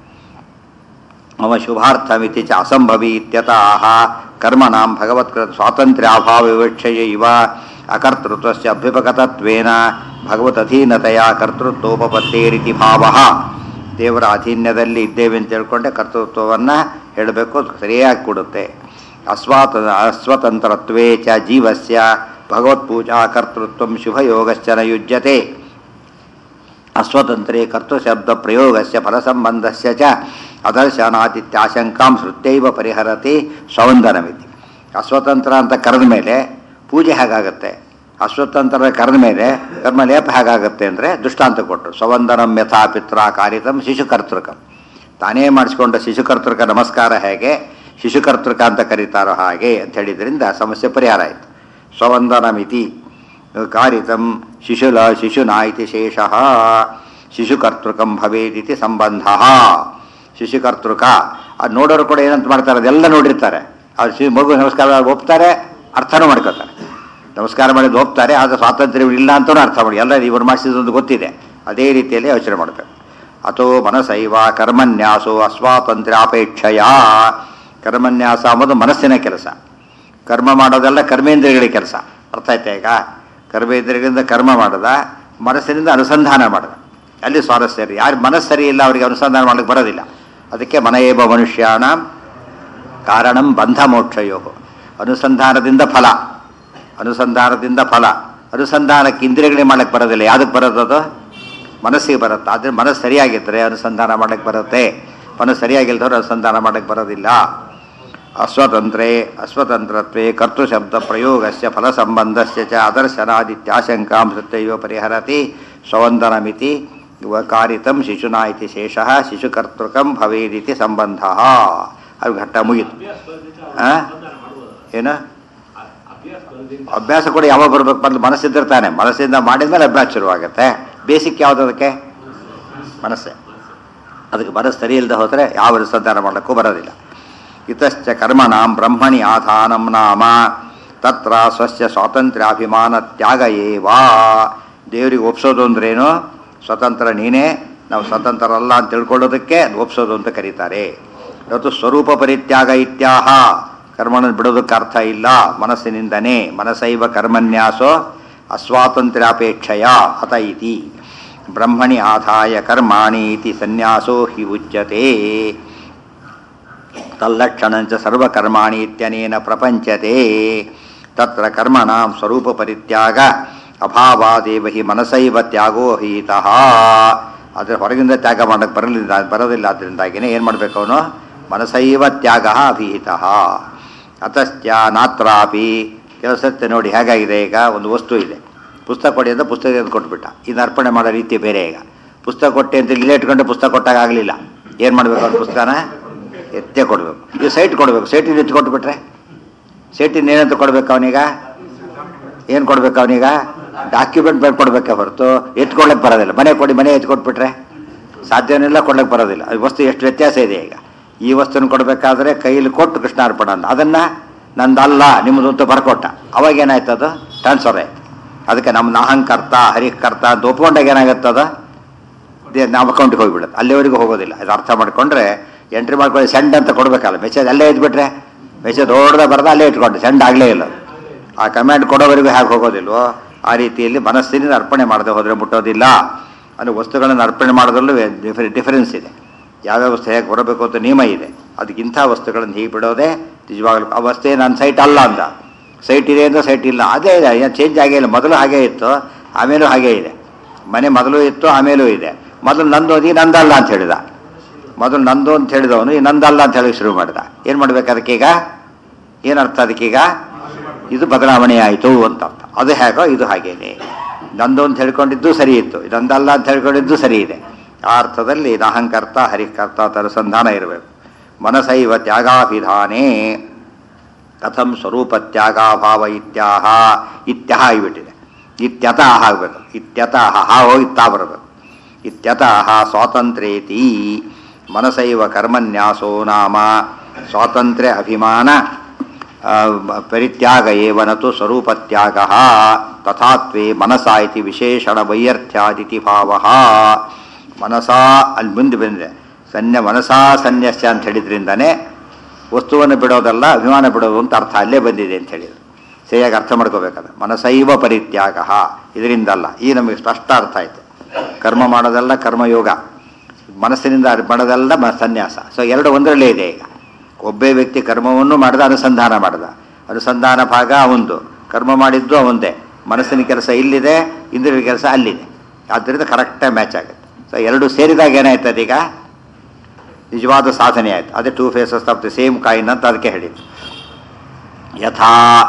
ಮಮ ಶುಭಾರ್ಥಮಿತಿ ಚ ಅಸಂಭವಿ ಇತ್ಯತಃ ಕರ್ಮಣಾಂ ಭಗವತ್ಕೃತ ಸ್ವಾತಂತ್ರ್ಯಾಭಾವ ವಿವಕ್ಷಯ ಇವ ಅಕರ್ತೃತ್ವಸ್ಯ ಅಭ್ಯುಪಗತತ್ವೇನ ಭಗವದಧೀನತೆಯ ಕರ್ತೃತ್ವೋಪತ್ತೇರಿತಿ ಭಾವ ದೇವರ ಅಧೀನ್ಯದಲ್ಲಿ ಇದ್ದೇವೆ ಅಂತ ಹೇಳ್ಕೊಂಡೆ ಕರ್ತೃತ್ವವನ್ನು ಹೇಳಬೇಕು ಸರಿಯಾಗಿ ಕೊಡುತ್ತೆ ಅಸ್ವಾತ ಅಸ್ವತಂತ್ರತ್ವೇ ಚ ಜೀವಸ್ಯ ಭಗವತ್ಪೂಜಾ ಕರ್ತೃತ್ವ ಶುಭಯೋಗಶ್ಚ ನ ಯುಜ್ಯತೆ ಅಸ್ವತಂತ್ರೇ ಕರ್ತೃಶಬ್ದ ಪ್ರಯೋಗಸ್ಯ ಫಲಸಂಬಂಧಸ್ಯ ಚ ಅದರ್ಶನಾದಿತ್ಯಾಶಂಕಾಂ ಶ್ರುತ್ಯೈವ ಪರಿಹರತಿ ಸೌಂದರಮಿತಿ ಅಸ್ವತಂತ್ರ ಅಂತ ಕರೆದ ಮೇಲೆ ಪೂಜೆ ಹೇಗಾಗುತ್ತೆ ಅಸ್ವತಂತ್ರ ಕರೆದ ಮೇಲೆ ಕರ್ಮಲೇಪ ಹೇಗಾಗುತ್ತೆ ಅಂದರೆ ದೃಷ್ಟಾಂತ ಕೊಟ್ಟರು ಸವಂದನಂ ಯಥಾ ಪಿತ್ರ ಕಾರಿತಂ ಶಿಶುಕರ್ತೃಕಂ ತಾನೇ ಮಾಡಿಸ್ಕೊಂಡ ಶಿಶುಕರ್ತೃಕ ನಮಸ್ಕಾರ ಹೇಗೆ ಶಿಶುಕರ್ತೃಕ ಅಂತ ಕರೀತಾರೋ ಹಾಗೆ ಅಂತ ಹೇಳಿದ್ರಿಂದ ಸಮಸ್ಯೆ ಪರಿಹಾರ ಆಯಿತು ಸ್ವವಂದನ ಮಿತಿ ಕಾರಿತಂ ಶಿಶುಲ ಶಿಶುನಾ ಇತಿ ಶೇಷಃ ಶಿಶುಕರ್ತೃಕಂ ಭವೇದಿತಿ ಸಂಬಂಧ ಶಿಶುಕರ್ತೃಕ ಅದು ನೋಡೋರು ಕೂಡ ಏನಂತ ಮಾಡ್ತಾರೆ ಅದೆಲ್ಲ ನೋಡಿರ್ತಾರೆ ಅವ್ರು ಶಿ ಮಗು ನಮಸ್ಕಾರ ಒಪ್ತಾರೆ ಅರ್ಥನೂ ಮಾಡ್ಕೋತಾರೆ ನಮಸ್ಕಾರ ಮಾಡಿದ್ದು ಒಪ್ತಾರೆ ಆದರೆ ಸ್ವಾತಂತ್ರ್ಯ ಇಲ್ಲ ಅಂತಲೂ ಅರ್ಥ ಮಾಡಿ ಎಲ್ಲ ಇವರು ಮಾಡಿಸಿದೊಂದು ಗೊತ್ತಿದೆ ಅದೇ ರೀತಿಯಲ್ಲಿ ಯೋಚನೆ ಮಾಡಬೇಕು ಅಥೋ ಮನಸೈವ ಕರ್ಮನ್ಯಾಸೋ ಅಸ್ವಾತಂತ್ರ್ಯಾಪೇಕ್ಷೆಯ ಕರ್ಮನ್ಯಾಸ ಅನ್ನೋದು ಮನಸ್ಸಿನ ಕೆಲಸ ಕರ್ಮ ಮಾಡೋದೆಲ್ಲ ಕರ್ಮೇಂದ್ರಿಯಗಳ ಕೆಲಸ ಅರ್ಥ ಆಯ್ತಾ ಈಗ ಕರ್ಮೇಂದ್ರಿಯಗಳಿಂದ ಕರ್ಮ ಮಾಡದ ಮನಸ್ಸಿನಿಂದ ಅನುಸಂಧಾನ ಮಾಡದ ಅಲ್ಲಿ ಸ್ವಾರಸ್ಯ ರೀ ಯಾರು ಮನಸ್ಸು ಸರಿ ಇಲ್ಲ ಅವರಿಗೆ ಅನುಸಂಧಾನ ಮಾಡಲಿಕ್ಕೆ ಬರೋದಿಲ್ಲ ಅದಕ್ಕೆ ಮನಯೇಬ ಮನುಷ್ಯಾಣ ಕಾರಣಂ ಬಂಧ ಮೋಕ್ಷಯೋ ಅನುಸಂಧಾನದಿಂದ ಫಲ ಅನುಸಂಧಾನದಿಂದ ಫಲ ಅನುಸಂಧಾನಕ್ಕೆ ಇಂದ್ರಿಯಗಳೇ ಮಾಡಕ್ಕೆ ಬರೋದಿಲ್ಲ ಯಾವುದಕ್ಕೆ ಬರೋದು ಮನಸ್ಸಿಗೆ ಬರುತ್ತೆ ಆದರೆ ಮನಸ್ಸು ಸರಿಯಾಗಿದ್ದರೆ ಅನುಸಂಧಾನ ಮಾಡಕ್ಕೆ ಬರುತ್ತೆ ಮನಸ್ಸು ಸರಿಯಾಗಿಲ್ದವ್ರು ಅನುಸಂಧಾನ ಮಾಡಕ್ಕೆ ಬರೋದಿಲ್ಲ ಅಸ್ವತಂತ್ರೇ ಅಸ್ವತಂತ್ರತ್ವೇ ಕರ್ತೃಶಬ್ದ ಪ್ರಯೋಗಸ್ಯ ಫಲ ಸಂಬಂಧಸ್ಯ ಚ ಅದರ್ಶನಾದಿತ್ಯಾಶಂಕಾಂ ಸತ್ಯೈವ ಪರಿಹರತಿ ಸ್ವವಂದನಮಿತಿ ಕಾರಿತಂ ಶಿಶುನಾ ಇತಿ ಶೇಷಃ ಶಿಶುಕರ್ತೃಕಂ ಭವೇದಿತಿ ಸಂಬಂಧ ಅದು ಘಟ್ಟ ಮುಗೀತು ಆ? ಏನು ಅಭ್ಯಾಸ ಕೂಡ ಯಾವಾಗ ಬರ್ಬೇಕು ಬಂದು ಮನಸ್ಸಿದ್ರೆ ತಾನೆ ಮನಸ್ಸಿಂದ ಮಾಡಿದ್ಮೇಲೆ ಅಭ್ಯಾಸ ಶುರುವಾಗುತ್ತೆ ಬೇಸಿಕ್ ಯಾವುದು ಅದಕ್ಕೆ ಮನಸ್ಸೇ ಅದಕ್ಕೆ ಮನಸ್ಸು ಸರಿ ಇಲ್ಲದೆ ಹೋದರೆ ಯಾವ ಅನುಸಂಧಾನ ಮಾಡೋಕ್ಕೂ ಬರೋದಿಲ್ಲ ಇತಶ್ಚ ಕರ್ಮಣಾಂ ಬ್ರಹ್ಮಣಿ ಆಧಾನಂ ನಾಮ ತತ್ರ ಸ್ವಸ್ಯ ಸ್ವಾತಂತ್ರ್ಯಾಭಿಮಾನ ತ್ಯಾಗ ಏವಾ ದೇವರಿಗೆ ಒಪ್ಸೋದು ಅಂದ್ರೇನು ಸ್ವತಂತ್ರ ನೀನೇ ನಾವು ಸ್ವತಂತ್ರರಲ್ಲ ಅಂತ ತಿಳ್ಕೊಳ್ಳೋದಕ್ಕೆ ಅದು ಒಪ್ಸೋದು ಅಂತ ಕರೀತಾರೆ ಇವತ್ತು ಸ್ವರೂಪ ಪರಿತ್ಯಾಗ ಇತ್ಯಾಹ ಕರ್ಮನ ಬಿಡೋದಕ್ಕೆ ಅರ್ಥ ಇಲ್ಲ ಮನಸ್ಸಿನಿಂದನೇ ಮನಸೈವ ಕರ್ಮನ್ಯಾಸೋ ಅಸ್ವಾತಂತ್ರ್ಯಾಪೇಕ್ಷೆಯ ಅತ ಇತಿ ಬ್ರಹ್ಮಣಿ ಆದಾಯ ಕರ್ಮಾಣಿ ಇತಿ ಸನ್ಯಾಸೋ ಹಿ ಉಚ್ಯತೆ ತಲ್ಲಕ್ಷಣಂಚ ಸರ್ವಕರ್ಮಾಣಿ ಇತ್ಯನೇನ ಪ್ರಪಂಚತೆ ತತ್ರ ಕರ್ಮಣಾಂ ಸ್ವರೂಪ ಪರಿತ್ಯಾಗ ಅಭಾವಾದೇವ ಹಿ ಮನಸೈವ ತ್ಯಾಗೋ ಹೀತಃ ಅದರ ಹೊರಗಿಂದ ತ್ಯಾಗ ಮಾಡಕ್ಕೆ ಬರಲಿಲ್ಲ ಬರೋದಿಲ್ಲ ಅದರಿಂದಾಗಿನೇ ಏನು ಮಾಡಬೇಕು ಅವನು ಮನಸೈವ ತ್ಯಾಗ ಅಭಿಹಿತಃ ಅತಶ್ಚ ನಾತ್ರಾಪಿ ಕೆಲಸತ್ತೆ ನೋಡಿ ಹೇಗಾಗಿದೆ ಈಗ ಒಂದು ವಸ್ತು ಇದೆ ಪುಸ್ತಕ ಕೊಡಿ ಅಂತ ಪುಸ್ತಕ ತೆಗೆದು ಕೊಟ್ಬಿಟ್ಟ ಇದು ಅರ್ಪಣೆ ಮಾಡೋ ರೀತಿ ಬೇರೆ ಈಗ ಪುಸ್ತಕ ಕೊಟ್ಟೆ ಅಂತ ಇಲ್ಲೇ ಇಟ್ಕೊಂಡು ಪುಸ್ತಕ ಕೊಟ್ಟಾಗ ಆಗಲಿಲ್ಲ ಏನು ಮಾಡಬೇಕು ಅವ್ರ ಪುಸ್ತಕನ ಎತ್ತೇ ಕೊಡಬೇಕು ಇದು ಸೈಟ್ ಕೊಡಬೇಕು ಸೈಟಿನ ಎತ್ತು ಕೊಟ್ಬಿಟ್ರೆ ಸೈಟಿನ ಏನಂತ ಕೊಡ್ಬೇಕು ಅವನೀಗ ಏನು ಕೊಡ್ಬೇಕು ಅವನೀಗ ಡಾಕ್ಯುಮೆಂಟ್ ಬೇರೆ ಕೊಡ್ಬೇಕೆ ಹೊರತು ಎತ್ಕೊಳಕ್ಕೆ ಬರೋದಿಲ್ಲ ಮನೆ ಕೊಡಿ ಮನೆ ಎತ್ಕೊಟ್ಬಿಟ್ರೆ ಸಾಧ್ಯನೆಲ್ಲ ಕೊಡ್ಲಿಕ್ಕೆ ಬರೋದಿಲ್ಲ ಈ ವಸ್ತು ಎಷ್ಟು ವ್ಯತ್ಯಾಸ ಇದೆ ಈಗ ಈ ವಸ್ತುನ ಕೊಡಬೇಕಾದ್ರೆ ಕೈಯಲ್ಲಿ ಕೊಟ್ಟು ಕೃಷ್ಣಾರ್ಪಣ ಅಂತ ಅದನ್ನು ನಂದಲ್ಲ ನಿಮ್ಮದು ಅಂತ ಬರ್ಕೊಟ್ಟ ಅವಾಗ ಏನಾಯ್ತು ಅದು ಟ್ರಾನ್ಸ್ಫರ್ ಆಯ್ತು ಅದಕ್ಕೆ ನಮ್ಮ ನಾಹಂಕರ್ತ ಹರಿಕರ್ತ ಅಂತ ಒಪ್ಕೊಂಡಾಗ ಏನಾಗುತ್ತದ ನಮ್ಮ ಅಕೌಂಟಿಗೆ ಹೋಗಿಬಿಡುತ್ತೆ ಅಲ್ಲಿವರೆಗೂ ಹೋಗೋದಿಲ್ಲ ಅದು ಅರ್ಥ ಮಾಡ್ಕೊಂಡ್ರೆ ಎಂಟ್ರಿ ಮಾಡ್ಕೊಳ್ಳಿ ಸೆಂಡ್ ಅಂತ ಕೊಡಬೇಕಲ್ಲ ಮೆಸೇಜ್ ಅಲ್ಲೇ ಇದ್ಬಿಟ್ರೆ ಮೆಸೇಜ್ ದೊಡ್ಡದ ಬರದ ಅಲ್ಲೇ ಇಟ್ಕೊಂಡು ಸೆಂಡ್ ಆಗಲೇ ಇಲ್ಲ ಅದು. ಆ ಕಮೆಂಟ್ ಕೊಡೋವರೆಗೂ ಹೇಗೆ ಹೋಗೋದಿಲ್ವೋ ಆ ರೀತಿಯಲ್ಲಿ ಮನಸ್ಸಿನಿಂದ ಅರ್ಪಣೆ ಮಾಡದೆ ಹೋದರೆ ಮುಟ್ಟೋದಿಲ್ಲ ಅಂದರೆ ವಸ್ತುಗಳನ್ನು ಅರ್ಪಣೆ ಮಾಡೋದ್ರಲ್ಲೂ ಡಿಫರೆ ಡಿಫರೆನ್ಸ್ ಇದೆ ಯಾವ್ಯಾವ ವಸ್ತು ಹೇಗೆ ಬರಬೇಕು ಅಂತ ನಿಯಮ ಇದೆ ಅದಕ್ಕೆ ಇಂಥ ವಸ್ತುಗಳನ್ನು ಹೀಗೆ ಬಿಡೋದೇ ನಿಜವಾಗ್ಲೂ ಆ ವಸ್ತೇ ನನ್ನ ಸೈಟ್ ಅಲ್ಲ ಅಂದ ಸೈಟ್ ಇದೆ ಅಂದ್ರೆ ಸೈಟ್ ಇಲ್ಲ ಅದೇ ಇದೆ ಏನು ಚೇಂಜ್ ಆಗೇ ಇಲ್ಲ ಮೊದಲು ಹಾಗೇ ಇತ್ತು ಆಮೇಲೂ ಹಾಗೇ ಇದೆ ಮನೆ ಮೊದಲು ಇತ್ತು ಆಮೇಲೂ ಇದೆ ಮೊದಲು ನಂದು ಓದಿ ನಂದಲ್ಲ ಅಂತ ಹೇಳಿದ ಮೊದಲು ನಂದು ಅಂತ ಹೇಳಿದವನು ಈ ನಂದಲ್ಲ ಅಂತ ಹೇಳಿ ಶುರು ಮಾಡಿದ ಏನು ಮಾಡ್ಬೇಕು ಅದಕ್ಕೀಗ ಏನರ್ಥ ಅದಕ್ಕೀಗ ಇದು ಬದಲಾವಣೆ ಆಯಿತು ಅಂತ ಅರ್ಥ ಅದು ಹೇಗೋ ಇದು ಹಾಗೇನೆ ನಂದು ಅಂತ ಹೇಳ್ಕೊಂಡಿದ್ದು ಸರಿ ಇತ್ತು ಇದೊಂದಲ್ಲ ಅಂತ ಹೇಳ್ಕೊಂಡಿದ್ದು ಸರಿ ಇದೆ ಆ ಅರ್ಥದಲ್ಲಿ ನಾಹಂಕರ್ತ ಹರಿಕರ್ತ ತರಸಂಧಾನ ಇರಬೇಕು ಮನಸೈವ ತ್ಯಾಗಾಭಿಧಾನೇ ಕಥಂ ಸ್ವರೂಪ ತ್ಯಾಗಾಭಾವ ಇತ್ಯಾಹ ಇತ್ಯಹ ಆಗಿಬಿಟ್ಟಿದೆ ಇತ್ಯತಃ ಆಗಬೇಕು ಇತ್ಯತಃ ಹಾ ಹೋಗಿ ತಾ ಬರಬೇಕು ಇತ್ಯತಃ ಸ್ವಾತಂತ್ರ್ಯೇತಿ ಮನಸೈವ ಕರ್ಮನ್ಯಾಸೋ ನಾಮ ಸ್ವಾತಂತ್ರ್ಯ ಅಭಿಮಾನ ಆ, ಪರಿತ್ಯಾಗ ಏವನತು ಸ್ವರೂಪತ್ಯಾಗ ತಥಾತ್ವೇ ಮನಸಾ ಇತಿ ವಿಶೇಷಣ ವೈಯರ್ಥ್ಯಾದಿತಿ ಭಾವ ಮನಸಾ ಅಲ್ಲಿ ಮುಂದೆ ಬಂದಿದೆ ಸನ್ಯ ಮನಸಾ ಸನ್ಯಸ್ಯ ಅಂತ ಹೇಳಿದ್ರಿಂದನೇ ವಸ್ತುವನ್ನು ಬಿಡೋದಲ್ಲ ಅಭಿಮಾನ ಬಿಡೋದು ಅಂತ ಅರ್ಥ ಅಲ್ಲೇ ಬಂದಿದೆ ಅಂತ ಹೇಳಿದ್ರು ಸರಿಯಾಗಿ ಅರ್ಥ ಮಾಡ್ಕೋಬೇಕಾದ ಮನಸೈವ ಪರಿತ್ಯಾಗ ಇದರಿಂದಲ್ಲ ಈ ನಮಗೆ ಸ್ಪಷ್ಟ ಅರ್ಥ ಆಯ್ತು ಕರ್ಮ ಮಾಡೋದಲ್ಲ ಕರ್ಮಯೋಗ ಮನಸ್ಸಿನಿಂದ ಮಾಡೋದಲ್ಲ ಮ- ಸನ್ಯಾಸ ಸೊ ಎರಡು ಒಂದರಲ್ಲೇ ಇದೆ ಈಗ ಒಬ್ಬೇ ವ್ಯಕ್ತಿ ಕರ್ಮವನ್ನು ಮಾಡಿದ ಅನುಸಂಧಾನ ಮಾಡಿದ ಅನುಸಂಧಾನ ಭಾಗ ಅವಂದು ಕರ್ಮ ಮಾಡಿದ್ದು ಅವಂದೇ ಮನಸ್ಸಿನ ಕೆಲಸ ಇಲ್ಲಿದೆ ಇಂದ್ರಿಯ ಕೆಲಸ ಅಲ್ಲಿದೆ ಆದ್ದರಿಂದ ಕರೆಕ್ಟಾಗಿ ಮ್ಯಾಚ್ ಆಗುತ್ತೆ ಸೊ ಎರಡು ಸೇರಿದಾಗ ಏನಾಯ್ತದೆ ಈಗ ನಿಜವಾದ ಸಾಧನೆ ಆಯಿತು ಅದೇ two faces of the same coin ಅಂತ ಅದಕ್ಕೆ ಹೇಳಿದ್ದು ಯಥಾ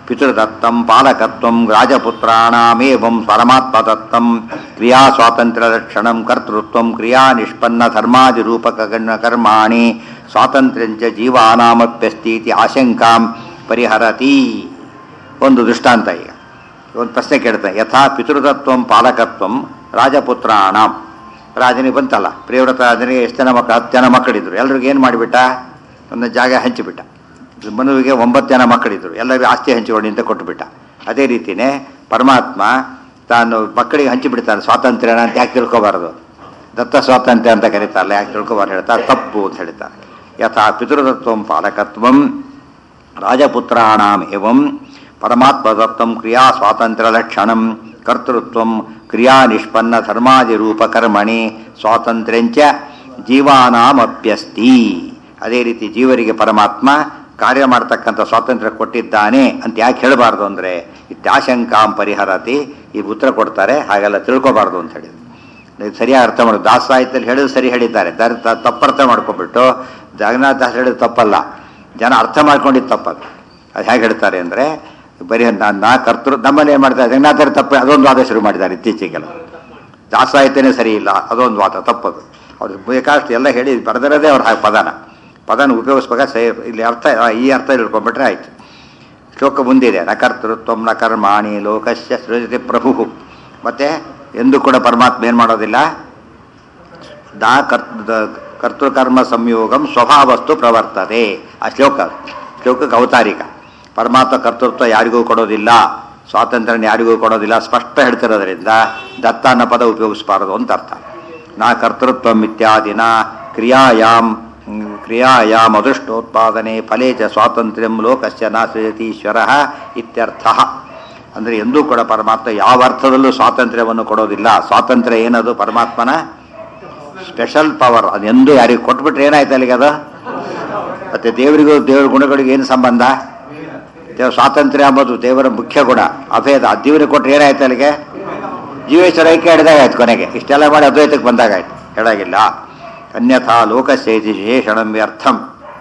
ಪಿತೃದತ್ತಂ ಪಾಲಕತ್ವಂ ರಾಜಪುತ್ರಾಣಾಮೇವಂ ಪರಮಾತ್ಮದತ್ತಂ ಕ್ರಿಯಾ ಸ್ವಾತಂತ್ರ್ಯಲಕ್ಷಣಂ ಕರ್ತೃತ್ವಂ ಕ್ರಿಯಾ ನಿಷ್ಪನ್ನ ಧರ್ಮಾದಿರೂಪಕ ಕರ್ಮಾಣಿ ಸ್ವಾತಂತ್ರ್ಯಂಚ ಜೀವಾನಾಮಪ್ಯಸ್ತೀತಿ ಆಶಂಕಾಂ ಪರಿಹರತಿ ಒಂದು ದೃಷ್ಟಾಂತ ಈಗ ಒಂದು ಪ್ರಶ್ನೆ ಕೇಳ್ತಾನೆ ಯಥಾ ಪಿತೃತತ್ವಂ ಪಾಲಕತ್ವಂ ರಾಜಪುತ್ರಾಣಂ ರಾಜನಿಗೆ ಬಂತಲ್ಲ ಪ್ರಿಯವ್ರತ ರಾಜನಿಗೆ ಎಷ್ಟು ಜನ ಮಕ್ಕಳು ಹತ್ತು ಜನ ಮಕ್ಕಳಿದ್ರು ಎಲ್ರಿಗೂ ಏನು ಮಾಡಿಬಿಟ್ಟ ಒಂದು ಜಾಗ ಹಂಚಿಬಿಟ್ಟ ಮನುವಿಗೆ ಒಂಬತ್ತು ಜನ ಮಕ್ಕಳಿದ್ರು ಎಲ್ಲರಿಗೂ ಆಸ್ತಿ ಹಂಚಿಕೊಂಡು ಅಂತ ಕೊಟ್ಟುಬಿಟ್ಟ ಅದೇ ರೀತಿಯೇ ಪರಮಾತ್ಮ ತಾನು ಮಕ್ಕಳಿಗೆ ಹಂಚಿಬಿಡ್ತಾನೆ ಸ್ವಾತಂತ್ರ್ಯನ ಅಂತ ಯಾಕೆ ತಿಳ್ಕೊಬಾರ್ದು ದತ್ತ ಸ್ವಾತಂತ್ರ್ಯ ಅಂತ ಕರೀತಾರಲ್ಲ ಯಾಕೆ ತಿಳ್ಕೊಬಾರ್ದು ಹೇಳ್ತಾರೆ ತಪ್ಪು ಅಂತ ಹೇಳ್ತಾರೆ ಯಥಾ ಪಿತೃತತ್ವಂ ಪಾಲಕತ್ವಂ ರಾಜಪುತ್ರಾಣಾಂ ಏವಂ ಪರಮಾತ್ಮದತ್ತಂ ಕ್ರಿಯಾ ಸ್ವಾತಂತ್ರ್ಯಲಕ್ಷಣಂ ಕರ್ತೃತ್ವಂ ಕ್ರಿಯಾ ನಿಷ್ಪನ್ನ ಧರ್ಮಾದಿರೂಪ ಕರ್ಮಣಿ ಸ್ವಾತಂತ್ರ್ಯಂಚ ಜೀವಾನಾಮಪ್ಯಸ್ತಿ ಅದೇ ರೀತಿ ಜೀವರಿಗೆ ಪರಮಾತ್ಮ ಕಾರ್ಯ ಮಾಡ್ತಕ್ಕಂಥ ಸ್ವಾತಂತ್ರ್ಯ ಕೊಟ್ಟಿದ್ದಾನೆ ಅಂತ ಯಾಕೆ ಹೇಳಬಾರ್ದು ಅಂದರೆ ಇತ್ಯಾಶಂಕಾಂ ಪರಿಹರತಿ ಈಗ ಉತ್ತರ ಕೊಡ್ತಾರೆ ಹಾಗೆಲ್ಲ ತಿಳ್ಕೊಬಾರ್ದು ಅಂತ ಹೇಳಿದ್ರು ಇದು ಸರಿಯಾಗಿ ಅರ್ಥ ಮಾಡೋದು ದಾಸ ಸಾಹಿತ್ಯದಲ್ಲಿ ಹೇಳಿದ್ರು ಸರಿ ಹೇಳಿದ್ದಾರೆ ದರ್ ತ- ತಪ್ಪರ್ಥ ಮಾಡ್ಕೊಂಡ್ಬಿಟ್ಟು ಜಗನ್ನಾಥ ದಾಸ್ ಹೇಳಿದ್ದು ತಪ್ಪಲ್ಲ ಜನ ಅರ್ಥ ಮಾಡ್ಕೊಂಡಿದ್ದು ತಪ್ಪದು ಅದು ಹೇಗೆ ಹೇಳ್ತಾರೆ ಅಂದರೆ ಬರೀ ನಾ ನಾ ಕರ್ತೃ ನಮ್ಮಲ್ಲಿ ಏನು ಮಾಡ್ತಾರೆ ಜಗನ್ನಾಥರು ತಪ್ಪು ಅದೊಂದು ವಾದ ಶುರು ಮಾಡಿದ್ದಾರೆ ಇತ್ತೀಚೆಗೆಲ್ಲ ದಾಸ ಸಾಹಿತ್ಯನೇ ಸರಿ ಇಲ್ಲ ಅದೊಂದು ವಾದ ತಪ್ಪದು ಅವ್ರು ಬೇಕಾಷ್ಟು ಎಲ್ಲ ಹೇಳಿ ಬರೆದಿರೋದೇ ಅವ್ರ ಹಾಗೆ ಪದನ ಪದನ ಉಪಯೋಗಿಸ್ಬೇಕಾಗ ಸೇ ಇಲ್ಲಿ ಅರ್ಥ ಈ ಅರ್ಥ ಹಿಡ್ಕೊಂಡ್ಬಿಟ್ರೆ ಆಯ್ತು ಶ್ಲೋಕ ಮುಂದಿದೆ ನ ಕರ್ತೃತ್ವ ನ ಕರ್ಮಾಣಿ ಲೋಕಸ್ಯ ಸೃಜತಿ ಪ್ರಭು ಮತ್ತೆ ಎಂದು ಕೂಡ ಪರಮಾತ್ಮ ಏನು ಮಾಡೋದಿಲ್ಲ ದಾ ಕರ್ ದ- ಕರ್ತೃಕರ್ಮ ಸಂಯೋಗಂ ಸ್ವಭಾವಸ್ತು ಪ್ರವರ್ತದೆ ಆ ಶ್ಲೋಕ ಶ್ಲೋಕಕ್ಕೆ ಅವತಾರಿಕ ಪರಮಾತ್ಮ ಕರ್ತೃತ್ವ ಯಾರಿಗೂ ಕೊಡೋದಿಲ್ಲ ಸ್ವಾತಂತ್ರ್ಯ ಯಾರಿಗೂ ಕೊಡೋದಿಲ್ಲ ಸ್ಪಷ್ಟ ಹೇಳ್ತಿರೋದ್ರಿಂದ ದತ್ತ ಅನ್ನೋ ಪದ ಉಪಯೋಗಿಸಬಾರದು ಅಂತ ಅರ್ಥ ನಾ ಕರ್ತೃತ್ವ ಇತ್ಯಾದಿನ ಕ್ರಿಯಾಯಾಮ್ ಹ್ಮ್, ಕ್ರಿಯಾಯಾಮ್ ಅದೃಷ್ಟೋತ್ಪಾದನೆ ಫಲೇ ಚ ಸ್ವಾತಂತ್ರ್ಯಂ ಲೋಕಸ್ಯ ನ ಸೃಜತೀಶ್ವರ ಇತ್ಯರ್ಥ ಅಂದರೆ ಎಂದೂ ಕೂಡ ಪರಮಾತ್ಮ ಯಾವ ಅರ್ಥದಲ್ಲೂ ಸ್ವಾತಂತ್ರ್ಯವನ್ನು ಕೊಡೋದಿಲ್ಲ ಸ್ವಾತಂತ್ರ್ಯ ಏನದು ಪರಮಾತ್ಮನ ಸ್ಪೆಷಲ್ ಪವರ್ ಅದು ಎಂದೂ ಯಾರಿಗೆ ಕೊಟ್ಬಿಟ್ರೆ ಏನಾಯ್ತು ಅಲ್ಲಿಗೆ ಅದು ಮತ್ತೆ ದೇವರಿಗೂ ದೇವರ ಗುಣಗಳಿಗೂ ಏನು ಸಂಬಂಧ ದೇವ ಸ್ವಾತಂತ್ರ್ಯ ಅಂಬೋದು ದೇವರ ಮುಖ್ಯ ಗುಣ ಅಭೇದ ಆ ದೇವರಿಗೆ ಕೊಟ್ಟರೆ ಏನಾಯ್ತು ಅಲ್ಲಿಗೆ ಜೀವೇಶ್ವರ ಐಕ್ಯ ಹಿಡಿದಾಗ ಆಯ್ತು ಕೊನೆಗೆ ಇಷ್ಟೆಲ್ಲ ಮಾಡಿ ಅದ್ವೈತಕ್ಕೆ ಬಂದಾಗ ಆಯ್ತು ಹೇಳಾಗಿಲ್ಲ ಅನ್ಯಥಾ ಲೋಕಸೇತಿ ಶೇಷಣಂ ವ್ಯರ್ಥಂ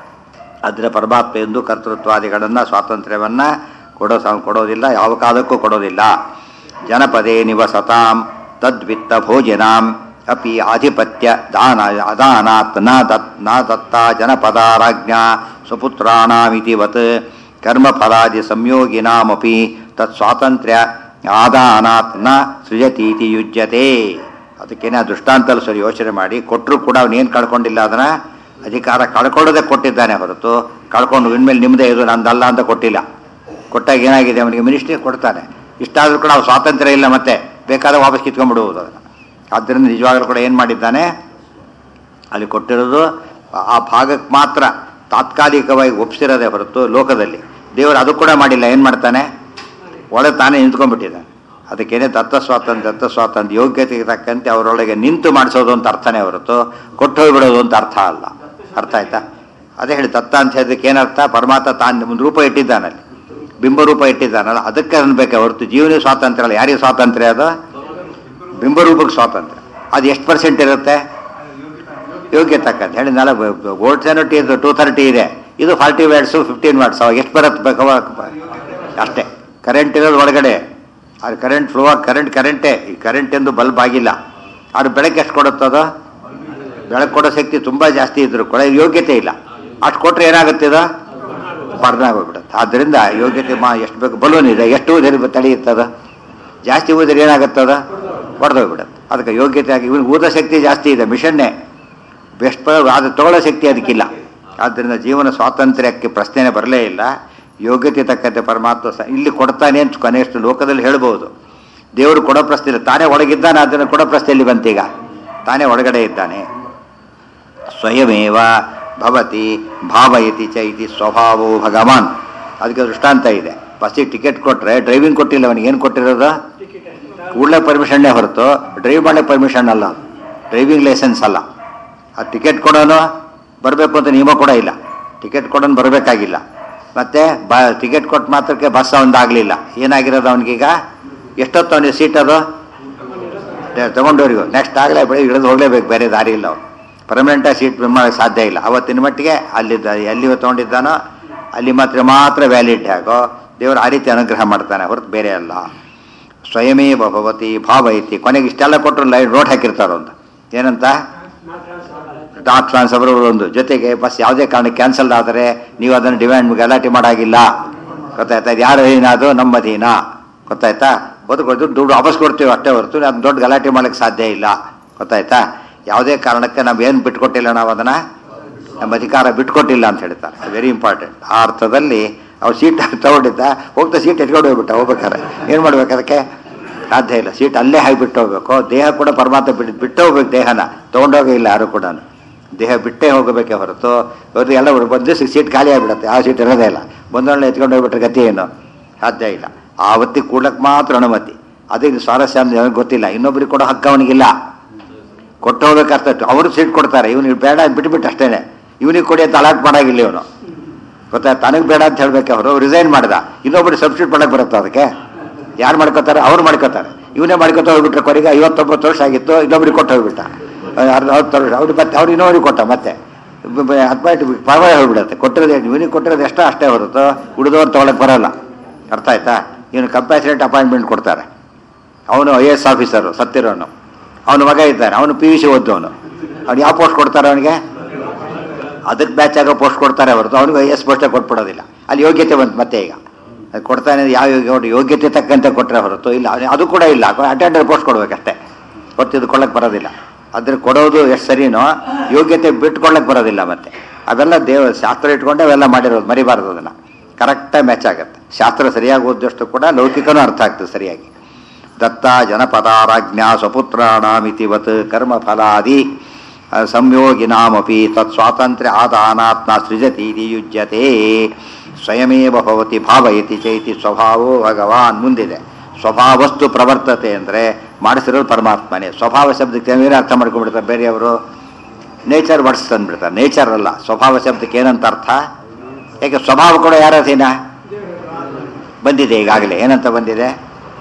ಆದರೆ ಪರಮಾತ್ಮ ಎಂದು ಕರ್ತೃತ್ವಾದಿಗಳನ್ನು ಸ್ವಾತಂತ್ರ್ಯವನ್ನು ಕೊಡೋ ಸ- ಕೊಡೋದಿಲ್ಲ ಯಾವ ಕಾಲಕ್ಕೂ ಕೊಡೋದಿಲ್ಲ ಜನಪದೇ ನಿವಸತಾಂ ತದ್ವಿತ್ತ ಭೋಜನಾಂ ಅಪಿ ಆಧಿಪತ್ಯ ದಾನ ಅದಾನಾತ್ ನ ದತ್ ನ ದತ್ತ ಜನಪದಾರಾಜ್ಞಾ ಸ್ವಪುತ್ರಾಣಾಮಿತಿವತ್ ಕರ್ಮಫಲಾದಿ ಸಂಯೋಗಿನಾಮಪಿ ತತ್ ಸ್ವಾತಂತ್ರ್ಯ ಆದಾನಾತ್ ನ ಸೃಜತೀತಿ ಯುಜ್ಯತೆ ಅದಕ್ಕೇನೆ ಆ ದೃಷ್ಟಾಂತಲ್ಲಿ ಸರಿ ಯೋಚನೆ ಮಾಡಿ ಕೊಟ್ಟರು ಕೂಡ ಅವನೇನು ಕಳ್ಕೊಂಡಿಲ್ಲ ಅದನ್ನ ಅಧಿಕಾರ ಕಳ್ಕೊಳ್ಳೋದೇ ಕೊಟ್ಟಿದ್ದಾನೆ ಹೊರತು ಕಳ್ಕೊಂಡು ಇನ್ಮೇಲೆ ನಿಮ್ಮದೇ ಇದು ನಂದಲ್ಲ ಅಂತ ಕೊಟ್ಟಿಲ್ಲ ಕೊಟ್ಟಾಗ ಏನಾಗಿದೆ ಅವನಿಗೆ ಮಿನಿಸ್ಟ್ರಿ ಕೊಡ್ತಾನೆ ಇಷ್ಟಾದರೂ ಕೂಡ ಅವ್ನು ಸ್ವಾತಂತ್ರ್ಯ ಇಲ್ಲ ಮತ್ತೆ ಬೇಕಾದ್ರೆ ವಾಪಸ್ ಕಿತ್ಕೊಂಡ್ಬಿಡುವುದು ಅದನ್ನು ಆದ್ದರಿಂದ ನಿಜವಾಗ್ಲೂ ಕೂಡ ಏನು ಮಾಡಿದ್ದಾನೆ ಅಲ್ಲಿ ಕೊಟ್ಟಿರೋದು ಆ ಭಾಗಕ್ಕೆ ಮಾತ್ರ ತಾತ್ಕಾಲಿಕವಾಗಿ ಒಪ್ಸಿರೋದೇ ಹೊರತು ಲೋಕದಲ್ಲಿ ದೇವರು ಅದು ಕೂಡ ಮಾಡಿಲ್ಲ ಏನು ಮಾಡ್ತಾನೆ ಒಳಗೆ ತಾನೇ ನಿಂತ್ಕೊಂಡ್ಬಿಟ್ಟಿದ್ದಾನೆ ಅದಕ್ಕೇನೆ ದತ್ತ ಸ್ವಾತಂತ್ರ್ಯ ದತ್ತ ಸ್ವಾತಂತ್ರ್ಯ ಯೋಗ್ಯತೆಗೆ ತಕ್ಕಂತೆ ಅವರೊಳಗೆ ನಿಂತು ಮಾಡಿಸೋದು ಅಂತ ಅರ್ಥನೇ ಹೊರತು ಕೊಟ್ಟು ಹೋಗ್ಬಿಡೋದು ಅಂತ ಅರ್ಥ ಅಲ್ಲ ಅರ್ಥ ಆಯ್ತಾ ಅದೇ ಹೇಳಿ ದತ್ತ ಅಂತ ಹೇಳಿದಕ್ಕೆ ಏನರ್ಥ ಪರಮಾತ್ಮ ತಾನು ಒಂದು ರೂಪ ಇಟ್ಟಿದ್ದಾನಲ್ಲಿ ಬಿಂಬರೂಪ ಇಟ್ಟಿದ್ದಾನಲ್ಲ ಅದಕ್ಕೆ ಅನ್ಬೇಕೆ ಹೊರತು ಜೀವನ ಸ್ವಾತಂತ್ರ್ಯ ಅಲ್ಲ ಯಾರಿಗೆ ಸ್ವಾತಂತ್ರ್ಯ ಅದು ಬಿಂಬರೂಪಕ್ಕೆ ಸ್ವಾತಂತ್ರ್ಯ ಅದು ಎಷ್ಟು ಪರ್ಸೆಂಟ್ ಇರುತ್ತೆ ಯೋಗ್ಯ ತಕ್ಕಂತ ಹೇಳಿ ನಾಳೆ ವೋಲ್ಟ್ ಟಿ ಇದು ಟೂ ಥರ್ಟಿ ಇದೆ ಇದು ಫಾರ್ಟಿ ವ್ಯಾಟ್ಸು ಫಿಫ್ಟೀನ್ ವ್ಯಾಟ್ಸ್ ಅವಾಗ ಎಷ್ಟು ಬರುತ್ತೆ ಬೇಕು ಅವಾಗ ಅಷ್ಟೇ ಕರೆಂಟ್ ಇರೋದು ಒಳಗಡೆ ಅದು ಕರೆಂಟ್ ಫ್ಲೋ ಕರೆಂಟ್ ಕರೆಂಟೇ ಈ ಕರೆಂಟ್ ಎಂದು ಬಲ್ಬ್ ಆಗಿಲ್ಲ ಅದು ಬೆಳಗ್ಗೆ ಎಷ್ಟು ಕೊಡುತ್ತದ ಬೆಳಕು ಕೊಡೋ ಶಕ್ತಿ ತುಂಬ ಜಾಸ್ತಿ ಇದ್ರು ಕೂಡ ಯೋಗ್ಯತೆ ಇಲ್ಲ ಅಷ್ಟು ಕೊಟ್ಟರೆ ಏನಾಗುತ್ತೆ ಇದು ಬರ್ನ್ ಆಗೋಗ್ಬಿಡುತ್ತೆ ಆದ್ದರಿಂದ ಯೋಗ್ಯತೆ ಮಾ ಎಷ್ಟು ಬೇಕು ಬಲೂನ್ ಇದೆ ಎಷ್ಟು ಊದಿರಿ ತಡೆಯುತ್ತದ ಜಾಸ್ತಿ ಊದಿರಿ ಏನಾಗುತ್ತದ ಹೊಡೆದೋಗ್ಬಿಡುತ್ತೆ ಅದಕ್ಕೆ ಯೋಗ್ಯತೆ ಆಗಿ ಇವನಿಗೆ ಊದ ಶಕ್ತಿ ಜಾಸ್ತಿ ಇದೆ ಮಿಷನ್ನೇ ಬೆಸ್ಟ್ ಅದು ತಗೊಳ್ಳೋ ಶಕ್ತಿ ಅದಕ್ಕಿಲ್ಲ ಆದ್ದರಿಂದ ಜೀವನ ಸ್ವಾತಂತ್ರ್ಯಕ್ಕೆ ಪ್ರಶ್ನೆನೇ ಬರಲೇ ಇಲ್ಲ ಯೋಗ್ಯತೆ ತಕ್ಕಂತೆ ಪರಮಾತ್ಮ ಸ ಇಲ್ಲಿ ಕೊಡ್ತಾನೆ ಅಂತ ಕೊನೆಯಷ್ಟು ಲೋಕದಲ್ಲಿ ಹೇಳ್ಬೋದು ದೇವರು ಕೊಡೋ ಪ್ರಶ್ನೆ ಇಲ್ಲ ತಾನೇ ಒಳಗಿದ್ದಾನೆ ಅದನ್ನು ಕೊಡೋ ಪ್ರಶ್ನೆ ಇಲ್ಲಿ ಬಂತೀಗ ತಾನೇ ಒಳಗಡೆ ಇದ್ದಾನೆ ಸ್ವಯಮೇವ ಭವತಿ ಭಾವಯತಿ ಚ ಇತಿ ಸ್ವಭಾವೋ ಭಗವಾನ್ ಅದಕ್ಕೆ ದೃಷ್ಟಾಂತ ಇದೆ ಬಸ್ಸಿಗೆ ಟಿಕೆಟ್ ಕೊಟ್ಟರೆ ಡ್ರೈವಿಂಗ್ ಕೊಟ್ಟಿಲ್ಲ ಅವನಿಗೆ ಏನು ಕೊಟ್ಟಿರೋದು ಕೂಡಲೇ ಪರ್ಮಿಷನ್ನೇ ಹೊರತು ಡ್ರೈವ್ ಮಾಡಲಿಕ್ಕೆ ಪರ್ಮಿಷನ್ ಅಲ್ಲ ಡ್ರೈವಿಂಗ್ ಲೈಸೆನ್ಸ್ ಅಲ್ಲ ಆ ಟಿಕೆಟ್ ಕೊಡೋನು ಬರಬೇಕು ಅಂತ ನಿಯಮ ಕೂಡ ಇಲ್ಲ ಟಿಕೆಟ್ ಕೊಡೋನು ಬರಬೇಕಾಗಿಲ್ಲ ಮತ್ತೆ ಬ ಟಿಕೆಟ್ ಕೊಟ್ಟು ಮಾತ್ರಕ್ಕೆ ಬಸ್ ಅವನದಾಗಲಿಲ್ಲ ಏನಾಗಿರೋದು ಅವನಿಗೀಗ ಎಷ್ಟೊತ್ತು ಅವನಿಗೆ ಸೀಟ್ ಅದು ತಗೊಂಡವ್ರಿಗೂ ನೆಕ್ಸ್ಟ್ ಆಗಲೇ ಬೆಳಿ ಇಳಿದು ಹೋಗಲೇಬೇಕು ಬೇರೆ ದಾರಿ ಇಲ್ಲ ಅವ್ನು ಪರ್ಮನೆಂಟಾಗಿ ಸೀಟ್ ಮಾಡೋಕ್ಕೆ ಸಾಧ್ಯ ಇಲ್ಲ ಅವತ್ತಿನ ಮಟ್ಟಿಗೆ ಅಲ್ಲಿ ಎಲ್ಲಿ ತೊಗೊಂಡಿದ್ದಾನೋ ಅಲ್ಲಿ ಮಾತ್ರ ಮಾತ್ರ ವ್ಯಾಲಿಡ್ ಹೇಗೋ ದೇವರು ಆ ರೀತಿ ಅನುಗ್ರಹ ಮಾಡ್ತಾನೆ ಹೊರತು ಬೇರೆ ಅಲ್ಲ ಸ್ವಯಮೇವ ಭವತಿ ಭಾವೈತಿ ಕೊನೆಗೆ ಇಷ್ಟೆಲ್ಲ ಕೊಟ್ಟರು ಲೈನ್ ರೋಡ್ ಹಾಕಿರ್ತಾರೋ ಅಂತ ಏನಂತ ಡಾಟ್ ಟ್ರಾನ್ಸ್ಫರ್ ಒಂದು ಜೊತೆಗೆ ಬಸ್ ಯಾವುದೇ ಕಾರಣಕ್ಕೆ ಕ್ಯಾನ್ಸಲ್ ಆದರೆ ನೀವು ಅದನ್ನು ಡಿಮ್ಯಾಂಡ್ ಗಲಾಟೆ ಮಾಡಾಗಿಲ್ಲ ಗೊತ್ತಾಯ್ತಾ ಇದು ಯಾರು ಅಧೀನ ಅದು ನಮ್ಮ ಅಧೀನ ಗೊತ್ತಾಯ್ತಾ ಓದ್ಕೊಳ್ತು ದುಡ್ಡು ವಾಪಸ್ ಕೊಡ್ತೀವಿ ಅಷ್ಟೇ ಹೊರತು ಅದು ದೊಡ್ಡ ಗಲಾಟೆ ಮಾಡೋಕ್ಕೆ ಸಾಧ್ಯ ಇಲ್ಲ ಗೊತ್ತಾಯ್ತಾ ಯಾವುದೇ ಕಾರಣಕ್ಕೆ ನಾವು ಏನು ಬಿಟ್ಕೊಟ್ಟಿಲ್ಲ ನಾವು ಅದನ್ನು ನಮ್ಮ ಅಧಿಕಾರ ಬಿಟ್ಕೊಟ್ಟಿಲ್ಲ ಅಂತ ಹೇಳ್ತಾರೆ ವೆರಿ ಇಂಪಾರ್ಟೆಂಟ್ ಆ ಅರ್ಥದಲ್ಲಿ ಅವ್ರು ಸೀಟ್ ತಗೊಂಡಿದ್ದ ಹೋಗ್ತಾ ಸೀಟ್ ಎತ್ಕೊಂಡು ಹೋಗ್ಬಿಟ್ಟ ಹೋಗ್ಬೇಕಾರೆ ಏನು ಮಾಡ್ಬೇಕು ಅದಕ್ಕೆ ಸಾಧ್ಯ ಇಲ್ಲ ಸೀಟ್ ಅಲ್ಲೇ ಹಾಕಿ ಬಿಟ್ಟು ಹೋಗ್ಬೇಕು ದೇಹ ಕೂಡ ಪರಮಾತ್ಮ ಬಿಟ್ಟು ಬಿಟ್ಟು ಹೋಗ್ಬೇಕು ದೇಹನ ತೊಗೊಂಡೋಗೇ ಇಲ್ಲ ಯಾರು ಕೂಡ ದೇಹ ಬಿಟ್ಟೇ ಹೋಗಬೇಕೇ ಹೊರತು ಇವರು ಎಲ್ಲ ಬಂದು ಸೀಟ್ ಖಾಲಿ ಆಗಿಬಿಡುತ್ತೆ ಆ ಸೀಟ್ ಇರೋದೇ ಇಲ್ಲ ಬಂದವಳನ್ನ ಎತ್ಕೊಂಡು ಹೋಗ್ಬಿಟ್ರೆ ಗತಿ ಏನು ಸಾಧ್ಯ ಇಲ್ಲ ಆ ಹೊತ್ತಿಗೆ ಕೂಡಕ್ಕೆ ಮಾತ್ರ ಅನುಮತಿ ಅದು ಇದು ಸ್ವಾರಸ್ಯ ಅಂತ ನನಗೆ ಗೊತ್ತಿಲ್ಲ ಇನ್ನೊಬ್ರಿಗೆ ಕೊಡೋ ಹಕ್ಕು ಅವನಿಗಿಲ್ಲ ಕೊಟ್ಟು ಹೋಗ್ಬೇಕರ್ಥ ಅವರು ಸೀಟ್ ಕೊಡ್ತಾರೆ ಇವನಿಗೆ ಬೇಡ ಬಿಟ್ಬಿಟ್ಟು ಅಷ್ಟೇನೆ ಇವನಿಗೆ ಕೊಡಿ ಅಂತ ಅಲಾಟ್ ಮಾಡಾಗಿಲ್ಲ ಇವನು ಗೊತ್ತಾ ತನಗೆ ಬೇಡ ಅಂತ ಹೇಳ್ಬೇಕು ಅವರು ರಿಸೈನ್ ಮಾಡ್ದ ಇನ್ನೊಬ್ರು ಸಬ್ಸ್ಟಿಟ್ಯೂಟ್ ಮಾಡಕ್ಕೆ ಬರುತ್ತೆ ಅದಕ್ಕೆ ಯಾರು ಮಾಡ್ಕೋತಾರೆ ಅವ್ರು ಮಾಡ್ಕೋತಾರೆ ಇವನೇ ಮಾಡ್ಕೊತ ಹೋಗ್ಬಿಟ್ರೆ ಕೊನೆಗೆ ಐವತ್ತೊಂಬತ್ತು ವರ್ಷ ಆಗಿತ್ತು ಇನ್ನೊಬ್ರಿಗೆ ಕೊಟ್ಟು ಹೋಗ್ಬಿಟ್ಟ ಅರ್ಧ ಹತ್ತು ವರ್ಷ ಅವ್ರಿಗೆ ಮತ್ತೆ ಅವ್ರು ಇನ್ನೊಬ್ರಿಗೆ ಕೊಟ್ಟ ಮತ್ತೆ ಹದಿನೆಂಟು ಪರವಾಗಿ ಹೋಗ್ಬಿಡುತ್ತೆ ಕೊಟ್ಟಿರೋದು ಇವನಿಗೆ ಕೊಟ್ಟಿರೋದು ಎಷ್ಟೋ ಅಷ್ಟೇ ಹೊರತು ಉಳಿದವ್ರು ತೊಗೊಳಕ್ಕೆ ಬರಲ್ಲ ಅರ್ಥ ಆಯ್ತಾ ಇವನು ಕಂಪ್ಯಾಸಿನೇಟ್ ಅಪಾಯಿಂಟ್ಮೆಂಟ್ ಕೊಡ್ತಾರೆ ಅವನು ಐ ಎ ಎಸ್ ಆಫೀಸರು ಸತ್ತಿರೋನು ಅವನ ಮಗ ಇದ್ದಾನೆ ಅವನು ಪಿ ಯು ಸಿ ಓದ್ದವನು ಅವ್ನು ಯಾವ ಪೋಸ್ಟ್ ಕೊಡ್ತಾರೆ ಅವನಿಗೆ ಅದಕ್ಕೆ ಬ್ಯಾಚ್ ಆಗೋ ಪೋಸ್ಟ್ ಕೊಡ್ತಾರೆ ಹೊರತು ಅವನಿಗೆ ಐ ಎಸ್ ಪೋಸ್ಟೇ ಕೊಟ್ಬಿಡೋದಿಲ್ಲ ಅಲ್ಲಿ ಯೋಗ್ಯತೆ ಬಂತು ಮತ್ತೆ ಈಗ ಅದು ಕೊಡ್ತಾನೆ ಯಾವ ಯೋಗ್ಯ ಯೋಗ್ಯತೆ ತಕ್ಕಂತೆ ಕೊಟ್ಟರೆ ಹೊರತು ಇಲ್ಲ ಅವ್ನಿಗೆ ಅದು ಕೂಡ ಇಲ್ಲ ಅಟೆಂಡರ್ ಪೋಸ್ಟ್ ಕೊಡ್ಬೇಕಷ್ಟೇ ಹೊತ್ತು ಇದು ಕೊಳ್ಳಕ್ಕೆ ಬರೋದಿಲ್ಲ ಅದ್ರ ಕೊಡೋದು ಎಷ್ಟು ಸರಿನೋ ಯೋಗ್ಯತೆ ಬಿಟ್ಕೊಳ್ಳಕ್ಕೆ ಬರೋದಿಲ್ಲ ಮತ್ತೆ ಅವೆಲ್ಲ ದೇವ ಶಾಸ್ತ್ರ ಇಟ್ಕೊಂಡೆ ಅವೆಲ್ಲ ಮಾಡಿರೋದು ಮರಿಬಾರ್ದು ಅದನ್ನು ಕರೆಕ್ಟಾಗಿ ಮ್ಯಾಚ್ ಆಗುತ್ತೆ ಶಾಸ್ತ್ರ ಸರಿಯಾಗಿ ಓದಷ್ಟು ಕೂಡ ಲೌಕಿಕನೂ ಅರ್ಥ ಆಗ್ತದೆ ಸರಿಯಾಗಿ ದತ್ತ ಜನಪದಾರಾಜ್ಞಾ ಸ್ವಪುತ್ರಾಣಾಮಿತಿವತ್ ಕರ್ಮಫಲಾದಿ ಅಹ್, ಸಂಯೋಗಿನಾಮಪಿ ತತ್ ಸ್ವಾತಂತ್ರ್ಯ ಆದಾನಾತ್ಮ ಸೃಜತಿ ಇತಿ ಯುಜ್ಯತೆ ಸ್ವಯಮೇವ ಭವತಿ ಭಾವಯತಿ ಚೈತಿ ಸ್ವಭಾವೋ ಭಗವಾನ್ ಮುಂದಿದೆ ಸ್ವಭಾವಸ್ತು ಪ್ರವರ್ತತೆ ಅಂದರೆ ಮಾಡಿಸಿರೋದು ಪರಮಾತ್ಮನೇ ಸ್ವಭಾವ ಶಬ್ದಕ್ಕೆ ಏನೇ ಅರ್ಥ ಮಾಡ್ಕೊಂಡ್ಬಿಡ್ತಾರೆ ಬೇರೆಯವರು ನೇಚರ್ ವರ್ಡ್ಸ್ ಅಂದ್ಬಿಡ್ತಾರೆ ನೇಚರ್ ಅಲ್ಲ ಸ್ವಭಾವ ಶಬ್ದಕ್ಕೆ ಏನಂತ ಅರ್ಥ ಯಾಕೆ ಸ್ವಭಾವ ಕೂಡ ಯಾರ ಅಧೀನ ಬಂದಿದೆ ಈಗಾಗಲೇ ಏನಂತ ಬಂದಿದೆ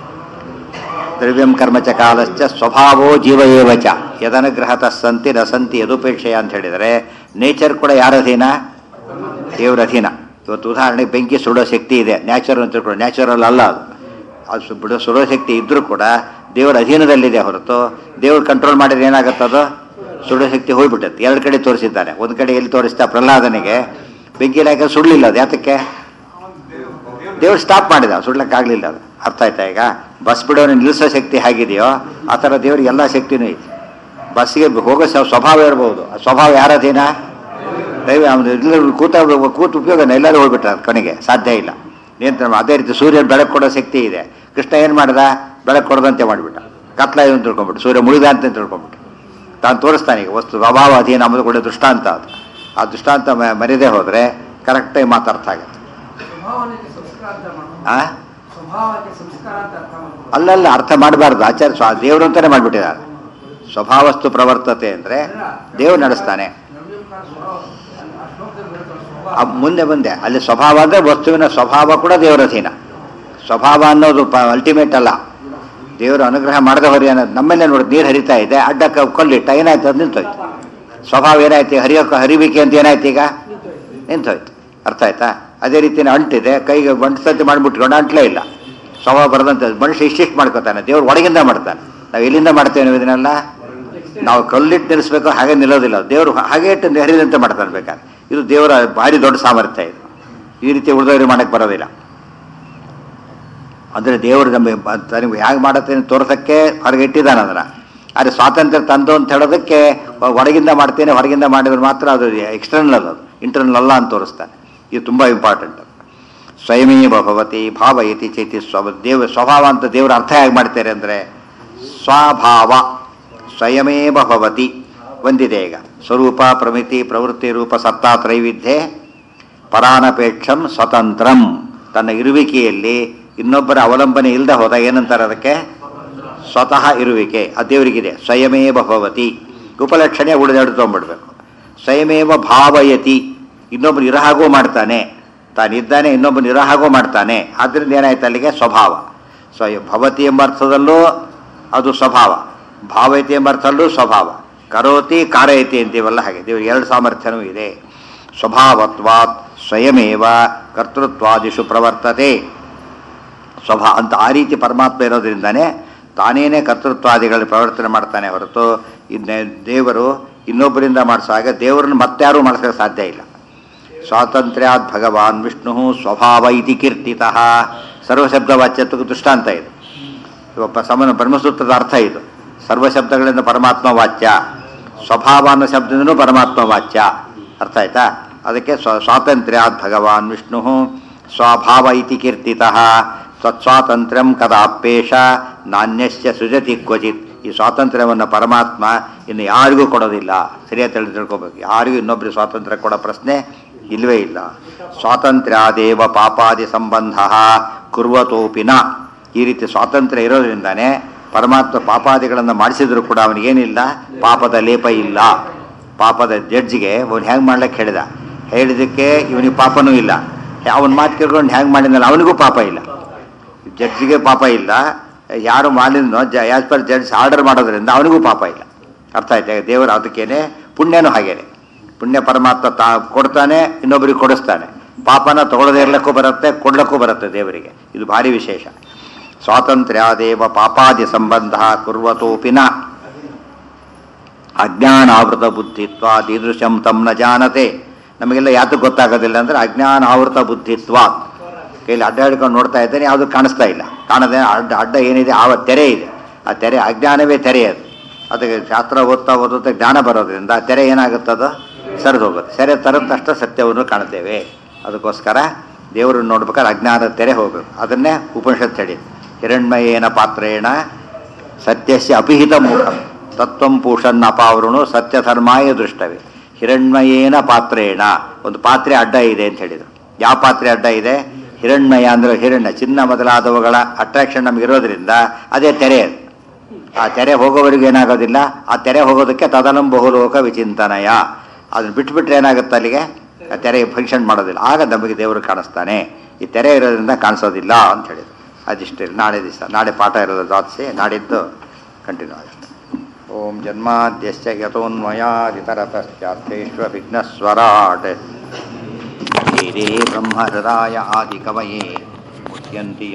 ದ್ರವ್ಯಂ ಕರ್ಮಚ ಕಾಲಶ್ಚ ಸ್ವಭಾವೋ ಜೀವ ಏವ ಚ ಯದನುಗ್ರಹತ ಸಂತಿ ನ ಸಂತಿ ಯದುಪೇಕ್ಷೆಯ ಅಂತ ಹೇಳಿದರೆ ನೇಚರ್ ಕೂಡ ಯಾರ ಅಧೀನ ದೇವರ ಅಧೀನ ಇವತ್ತು ಉದಾಹರಣೆಗೆ ಬೆಂಕಿ ಸುಡೋ ಶಕ್ತಿ ಇದೆ ನ್ಯಾಚುರಲ್ ಅಂತ ತಿಳ್ಕೊಂಡು ನ್ಯಾಚುರಲ್ ಅಲ್ಲ ಅದು ಅದು ಸು- ಬಿಡೋ ಸುಡೋ ಶಕ್ತಿ ಇದ್ರೂ ಕೂಡ ದೇವರ ಅಧೀನದಲ್ಲಿದೆ ಹೊರತು ದೇವ್ರು ಕಂಟ್ರೋಲ್ ಮಾಡಿದ್ರೆ ಏನಾಗುತ್ತದು ಸುಡೋ ಶಕ್ತಿ ಹೋಗ್ಬಿಟ್ಟತ್ತೆ ಎರಡು ಕಡೆ ತೋರಿಸಿದ್ದಾನೆ ಒಂದು ಕಡೆ ಎಲ್ಲಿ ತೋರಿಸ್ತಾ ಪ್ರಹ್ಲಾದನಿಗೆ ಬೆಂಕಿ ಹಾಕಿ ಸುಡಲಿಲ್ಲ ಅದು ಯಾತಕ್ಕೆ ದೇವ್ರು ಸ್ಟಾಪ್ ಮಾಡಿದ ಸುಡ್ಲಕ್ಕಾಗಲಿಲ್ಲ ಅದು ಅರ್ಥ ಆಯ್ತಾ ಈಗ ಬಸ್ ಬಿಡೋನು ನಿಲ್ಲಿಸೋ ಶಕ್ತಿ ಹೇಗಿದೆಯೋ ಆ ಥರ ದೇವ್ರಿಗೆ ಎಲ್ಲ ಶಕ್ತಿನೂ ಐತಿ ಬಸ್ಸಿಗೆ ಹೋಗೋ ಸ- ಸ್ವಭಾವ ಇರ್ಬೋದು ಆ ಸ್ವಭಾವ ಯಾರ ಅಧೀನ ದೈವ ಅವನು ಎಲ್ಲರೂ ಕೂತ ಕೂತು ಉಪಯೋಗನ ಎಲ್ಲರೂ ಹೋಗ್ಬಿಟ್ಟ ಕೊನೆಗೆ ಸಾಧ್ಯ ಇಲ್ಲ ನಿಯಂತ್ರಣ ಅದೇ ರೀತಿ ಸೂರ್ಯ ಬೆಳಕು ಕೊಡೋ ಶಕ್ತಿ ಇದೆ ಕೃಷ್ಣ ಏನು ಮಾಡ್ದ ಬೆಳಕು ಕೊಡದಂತೆ ಮಾಡಿಬಿಟ್ಟ ಕತ್ಲ ಅಂತ ತಿಳ್ಕೊಂಬಿಟ್ಟು ಸೂರ್ಯ ಮುಳಿದ ಅಂತ ತಿಳ್ಕೊಂಬಿಟ್ಟು ತಾನು ತೋರಿಸ್ತಾನೆ ಈಗ ವಸ್ತು ಸ್ವಭಾವ ಅಧೀನ ಅಂಬುದು ಕೂಡ ದೃಷ್ಟಾಂತ ಅದು ಆ ದೃಷ್ಟಾಂತ ಮ- ಮರೆಯದೇ ಹೋದರೆ ಕರೆಕ್ಟಾಗಿ ಮಾತಾಡ್ತಾ ಆಗುತ್ತೆ ಸ್ವಭಾವಕ್ಕೆ ಸಂಸ್ಕಾರ ಅಂತ ಮಾಡ್ಕೊಂಡು ಆ ಸ್ವಭಾವಕ್ಕೆ ಸಂಸ್ಕಾರ ಅಂತ ಅರ್ಥ ಮಾಡ್ಕೊಂಡು ಅಲ್ಲಲ್ಲ ಅರ್ಥ ಮಾಡಬಾರ್ದು ಆಚಾರ್ಯ ಸ್ವ ದೇವರು ಅಂತಾನೆ ಮಾಡಿಬಿಟ್ಟಿದ್ದಾರೆ ಸ್ವಭಾವಸ್ತು ಪ್ರವರ್ತತೆ ಅಂದರೆ ದೇವ್ರು ನಡೆಸ್ತಾನೆ ನವ್ಯಂಕಾರ ಸ್ವಭಾವ ಆ ಶ್ಲೋಕದಲ್ಲಿ ಬರುತ್ತೆ ಆ ಸ್ವಭಾವ ಮುಂದೆ ಬಂದೆ ಅಲ್ಲಿ ಸ್ವಭಾವ ಅಂದರೆ ವಸ್ತುವಿನ ಸ್ವಭಾವ ಕೂಡ ದೇವರ ಅಧೀನ ಸ್ವಭಾವ ಅನ್ನೋದು ಅಲ್ಟಿಮೇಟ್ ಅಲ್ಲ ದೇವರು ಅನುಗ್ರಹ ಮಾಡದ ಹೊರಿ ಅನ್ನೋದು ನಮ್ಮಲ್ಲೇ ನೋಡಿ ನೀರು ಹರಿತಾ ಇದೆ ಅಡ್ಡ ಕ- ಕೊಲ್ಲಿಟ್ಟ ಏನಾಯ್ತು ಅದು ನಿಂತೋಯ್ತು ಸ್ವಭಾವ ಏನಾಯ್ತು ಹರಿಯೋಕೆ ಹರಿಬೇಕೆ ಅಂತ ಏನಾಯ್ತು ಈಗ ನಿಂತೋಯ್ತು ಅರ್ಥ ಆಯ್ತಾ ಅದೇ ರೀತಿ ಅಂಟಿದೆ ಕೈಗೆ ಬಂಟಿಸಂತೆ ಮಾಡಿಬಿಟ್ಕೊಂಡು ಅಂಟ್ಲೇ ಇಲ್ಲ ಸ್ವಭಾವ ಬರದಂತೆ ಮನುಷ್ಯ ಇಷ್ಟಿಷ್ಟು ಮಾಡ್ಕೋತಾನೆ ದೇವ್ರು ಒಳಗಿಂದ ಮಾಡ್ತಾನೆ ನಾವು ಎಲ್ಲಿಂದ ಮಾಡ್ತೇವೆ ನಾವು ಇದನ್ನೆಲ್ಲ ನಾವು ಕಲ್ಲಿಟ್ಟು ನಿಲ್ಲಿಸ್ಬೇಕು ಹಾಗೆ ನಿಲ್ಲೋದಿಲ್ಲ ದೇವರು ಹಾಗೆ ಇಟ್ಟು ಹರಿದಂತೆ ಮಾಡ್ತಾನೆ ಬೇಕಾದ್ರೆ ಇದು ದೇವರ ಭಾರಿ ದೊಡ್ಡ ಸಾಮರ್ಥ್ಯ ಇದು ಈ ರೀತಿ ಉಳಿದವರು ಮಾಡಕ್ಕೆ ಬರೋದಿಲ್ಲ ಅಂದರೆ ದೇವರು ನಮಗೆ ತನಗೆ ಹೇಗೆ ಮಾಡುತ್ತೆ ಅಂತ ತೋರ್ಸಕ್ಕೆ ಹೊರಗೆ ಇಟ್ಟಿದ್ದಾನೆ ಅದನ್ನು ಆದರೆ ಸ್ವಾತಂತ್ರ್ಯ ತಂದು ಅಂತ ಹೇಳೋದಕ್ಕೆ ಒಳಗಿಂದ ಮಾಡ್ತೇನೆ ಹೊರಗಿಂದ ಮಾಡಿದ್ರೆ ಮಾತ್ರ ಅದು ಎಕ್ಸ್ಟರ್ನಲ್ ಅದು ಇಂಟರ್ನಲ್ ಅಲ್ಲ ಅಂತ ತೋರಿಸ್ತಾನೆ ಇದು ತುಂಬ ಇಂಪಾರ್ಟೆಂಟ್ ಸ್ವಯಮೇವ ಭವತಿ ಭಾವಯತಿ ಚೈತಿ ಸ್ವ ದೇವ ಸ್ವಭಾವ ಅಂತ ದೇವರ ಅರ್ಥ ಹೇಗೆ ಮಾಡ್ತಾರೆ ಅಂದರೆ ಸ್ವಭಾವ ಸ್ವಯಮೇವ ಭವತಿ ಒಂದಿದೆ ಈಗ ಸ್ವರೂಪ ಪ್ರಮಿತಿ ಪ್ರವೃತ್ತಿ ರೂಪ ಸತ್ತಾ ತ್ರೈವಿಧ್ಯೆ ಪರಾನಪೇಕ್ಷಂ ಸ್ವತಂತ್ರಂ ತನ್ನ ಇರುವಿಕೆಯಲ್ಲಿ ಇನ್ನೊಬ್ಬರ ಅವಲಂಬನೆ ಇಲ್ಲದೆ ಹೋದಾಗ ಏನಂತಾರೆ ಅದಕ್ಕೆ ಸ್ವತಃ ಇರುವಿಕೆ ಅದು ದೇವರಿಗಿದೆ ಸ್ವಯಮೇವ ಭವತಿ ಉಪಲಕ್ಷಣೆ ಉಳಿದಾಡು ತೊಗೊಂಡ್ಬಿಡ್ಬೇಕು ಸ್ವಯಮೇವ ಭಾವಯತಿ ಇನ್ನೊಬ್ಬರು ಇರೋ ಹಾಗೂ ಮಾಡ್ತಾನೆ ತಾನಿದ್ದಾನೆ ಇನ್ನೊಬ್ಬನು ಇರೋ ಹಾಗೂ ಮಾಡ್ತಾನೆ ಆದ್ದರಿಂದ ಏನಾಯ್ತು ಅಲ್ಲಿಗೆ ಸ್ವಭಾವ ಸ್ವಯ ಭವತಿ ಎಂಬ ಅರ್ಥದಲ್ಲೂ ಅದು ಸ್ವಭಾವ ಭಾವಯತಿ ಎಂಬ ಅರ್ಥದಲ್ಲೂ ಸ್ವಭಾವ ಕರೋತಿ ಕಾರಯತಿ ಅಂತೀವಲ್ಲ ಹಾಗೆ ದೇವರಿಗೆ ಎರಡು ಸಾಮರ್ಥ್ಯನೂ ಇದೆ ಸ್ವಭಾವತ್ವಾತ್ ಸ್ವಯಮೇವ ಕರ್ತೃತ್ವಾದಿಷು ಪ್ರವರ್ತತೆ ಸ್ವಭಾ ಅಂತ ಆ ರೀತಿ ಪರಮಾತ್ಮ ಇರೋದ್ರಿಂದನೇ ತಾನೇನೇ ಕರ್ತೃತ್ವಾದಿಗಳಲ್ಲಿ ಪ್ರವರ್ತನೆ ಮಾಡ್ತಾನೆ ಹೊರತು ಇನ್ನೇ ದೇವರು ಇನ್ನೊಬ್ಬರಿಂದ ಮಾಡಿಸುವಾಗ ದೇವರನ್ನು ಮತ್ತಾರೂ ಮಾಡಿಸೋಕೆ ಸಾಧ್ಯ ಇಲ್ಲ ಸ್ವಾತಂತ್ರ್ಯಾತ್ ಭಗವಾನ್ ವಿಷ್ಣು ಸ್ವಭಾವ ಇತಿ ಕೀರ್ತಿತ ಸರ್ವಶಬ್ದ ವಾಚ್ಯತ್ವಕ್ಕೆ ದೃಷ್ಟಾಂತ ಇದು ಒಬ್ಬ ಸಮನ ಬ್ರಹ್ಮಸೂತ್ರದ ಅರ್ಥ ಇದು ಸರ್ವಶಬ್ದಗಳಿಂದ ಪರಮಾತ್ಮ ವಾಚ್ಯ ಸ್ವಭಾವ ಅನ್ನೋ ಶಬ್ದದಿಂದನೂ ಪರಮಾತ್ಮ ವಾಚ್ಯ ಅರ್ಥ ಆಯ್ತಾ ಅದಕ್ಕೆ ಸ್ವ ಸ್ವಾತಂತ್ರ್ಯಾತ್ ಭಗವಾನ್ ವಿಷ್ಣು ಸ್ವಭಾವ ಇತಿ ಕೀರ್ತಿತ ತತ್ಸ್ವಾತಂತ್ರ್ಯಂ ಕದಾಪೇಶ ನಾಣ್ಯಶ್ಚ ಸೃಜತಿ ಕ್ವಚಿತ್ ಈ ಸ್ವಾತಂತ್ರ್ಯವನ್ನು ಪರಮಾತ್ಮ ಇನ್ನು ಯಾರಿಗೂ ಕೊಡೋದಿಲ್ಲ ಸರಿಯಾಗಿ ತಿಳಿ ತಿಳ್ಕೊಬೇಕು ಯಾರಿಗೂ ಇನ್ನೊಬ್ಬರಿಗೆ ಸ್ವಾತಂತ್ರ್ಯ ಕೊಡೋ ಪ್ರಶ್ನೆ ಇಲ್ಲವೇ ಇಲ್ಲ ಸ್ವಾತಂತ್ರ್ಯಾದೇವ ಪಾಪಾದಿ ಸಂಬಂಧ ಕುರ್ವತೋಪಿನ ಈ ರೀತಿ ಸ್ವಾತಂತ್ರ್ಯ ಇರೋದ್ರಿಂದಾನೇ ಪರಮಾತ್ಮ ಪಾಪಾದಿಗಳನ್ನು ಮಾಡಿಸಿದ್ರು ಕೂಡ ಅವನಿಗೇನಿಲ್ಲ ಪಾಪದ ಲೇಪ ಇಲ್ಲ ಪಾಪದ ಜಡ್ಜ್ಗೆ ಅವನು ಹೆಂಗೆ ಮಾಡ್ಲಿಕ್ಕೆ ಹೇಳಿದ ಹೇಳಿದ್ದಕ್ಕೆ ಇವನಿಗೆ ಪಾಪನೂ ಇಲ್ಲ ಅವನ ಮಾತು ಕೇಳ್ಕೊಂಡು ಹೆಂಗೆ ಮಾಡಿದ್ನಲ್ಲ ಅವನಿಗೂ ಪಾಪ ಇಲ್ಲ ಜಡ್ಜಿಗೆ ಪಾಪ ಇಲ್ಲ ಯಾರು ಮಾಡಿದ್ನೋ ಜ ಆ್ಯಸ್ ಪರ್ ಜಡ್ಜ್ ಆರ್ಡರ್ ಮಾಡೋದ್ರಿಂದ ಅವನಿಗೂ ಪಾಪ ಇಲ್ಲ ಅರ್ಥ ಆಯ್ತಾ ದೇವರು ಅದಕ್ಕೇನೆ ಪುಣ್ಯನೂ ಹಾಗೇನೆ ಪುಣ್ಯ ಪರಮಾತ್ಮ ತಾ ಕೊಡ್ತಾನೆ ಇನ್ನೊಬ್ಬರಿಗೆ ಕೊಡಿಸ್ತಾನೆ ಪಾಪನ ತಗೊಳ್ಳದೇ ಇರ್ಲಿಕ್ಕೂ ಬರುತ್ತೆ ಕೊಡ್ಲಿಕ್ಕೂ ಬರುತ್ತೆ ದೇವರಿಗೆ ಇದು ಭಾರಿ ವಿಶೇಷ ಸ್ವಾತಂತ್ರ್ಯಾದೇವ ಪಾಪಾದಿ ಸಂಬಂಧ ಕುರ್ವತೋಪಿನ ಅಜ್ಞಾನಾವೃತ ಬುದ್ಧಿತ್ವ ದೀದೃಶಂ ತಮ್ ನ ಜಾನತೆ ನಮಗೆಲ್ಲ ಯಾತಕ್ಕೆ ಗೊತ್ತಾಗೋದಿಲ್ಲ ಅಂದ್ರೆ ಅಜ್ಞಾನಾವೃತ ಬುದ್ಧಿತ್ವ ಕೈಲಿ ಅಡ್ಡ ಹಿಡ್ಕೊಂಡು ನೋಡ್ತಾ ಇದ್ದೇನೆ ಯಾವುದು ಕಾಣಿಸ್ತಾ ಇಲ್ಲ ಕಾಣದೆ ಅಡ್ಡ ಅಡ್ಡ ಏನಿದೆ ಆವ ತೆರೆ ಇದೆ ಆ ತೆರೆ ಅಜ್ಞಾನವೇ ತೆರೆ ಅದು ಅದಕ್ಕೆ ಶಾಸ್ತ್ರ ಓದ್ತಾ ಓದುತ್ತಾ ಜ್ಞಾನ ಬರೋದ್ರಿಂದ ಆ ತೆರೆ ಏನಾಗುತ್ತದು ಸರಿದು ಹೋಗುತ್ತೆ ಸೆರೆ ತರದ ತಕ್ಷಣ ಸತ್ಯವನ್ನು ಕಾಣ್ತೇವೆ ಅದಕ್ಕೋಸ್ಕರ ದೇವರನ್ನು ನೋಡ್ಬೇಕಾದ್ರೆ ಅಜ್ಞಾನದ ತೆರೆ ಹೋಗಬೇಕು ಅದನ್ನೇ ಉಪನಿಷತ್ ಹೇಳಿ ಹಿರಣ್ಮಯೇನ ಪಾತ್ರೇಣ ಸತ್ಯಸ್ಯ ಅಪಿಹಿತ ಮೂಢಂ ತತ್ವಂ ಪೂಷನ್ ಅಪಾವೃಣು ಸತ್ಯಧರ್ಮಾಯ ದೃಷ್ಟವೇ ಹಿರಣ್ಮಯೇನ ಪಾತ್ರೇಣ ಒಂದು ಪಾತ್ರೆ ಅಡ್ಡ ಇದೆ ಅಂತ ಹೇಳಿದರು ಯಾವ ಪಾತ್ರೆ ಅಡ್ಡ ಇದೆ ಹಿರಣ್ಮಯ ಅಂದ್ರೆ ಹಿರಣ್ಯ ಚಿನ್ನ ಮೊದಲಾದವುಗಳ ಅಟ್ರಾಕ್ಷನ್ ನಮಗಿರೋದ್ರಿಂದ ಅದೇ ತೆರೆ ಅದು. ಆ ತೆರೆ ಹೋಗೋವರೆಗೂ ಏನಾಗೋದಿಲ್ಲ ಆ ತೆರೆ ಹೋಗೋದಕ್ಕೆ ತದನಂ ಬಹುಲೋಕ ವಿಚಿಂತನಯ ಅದನ್ನ ಬಿಟ್ಬಿಟ್ರೆ ಏನಾಗುತ್ತೆ ಅಲ್ಲಿಗೆ ಆ ತೆರೆ ಫಂಕ್ಷನ್ ಮಾಡೋದಿಲ್ಲ ಆಗ ನಮಗೆ ದೇವರು ಕಾಣಿಸ್ತಾನೆ ಈ ತೆರೆ ಇರೋದ್ರಿಂದ ಕಾಣಿಸೋದಿಲ್ಲ ಅಂತ ಹೇಳಿದ್ರು ಅದಿಷ್ಟೇ ನಾಳೆ ದಿವಸ ನಾಳೆ ಪಾಠ ಇರೋದು ದ್ವಾದಶಿ ನಾಡಿದ್ದು ಕಂಟಿನ್ಯೂ ಆಗುತ್ತೆ ಓಂ ಜನ್ಮಾದ್ಯಶ್ಚ ಯತೋನ್ಮಯಾದಿತರತಶ್ಚಾರ್ಥೇಶ್ವ ವಿಘ್ನಸ್ವರಾಟ್ ಧೀರೇ ಬ್ರಹ್ಮಹೃದಾಯ ಆದಿಕವಯೇ ಮುಚ್ಯಂತಿ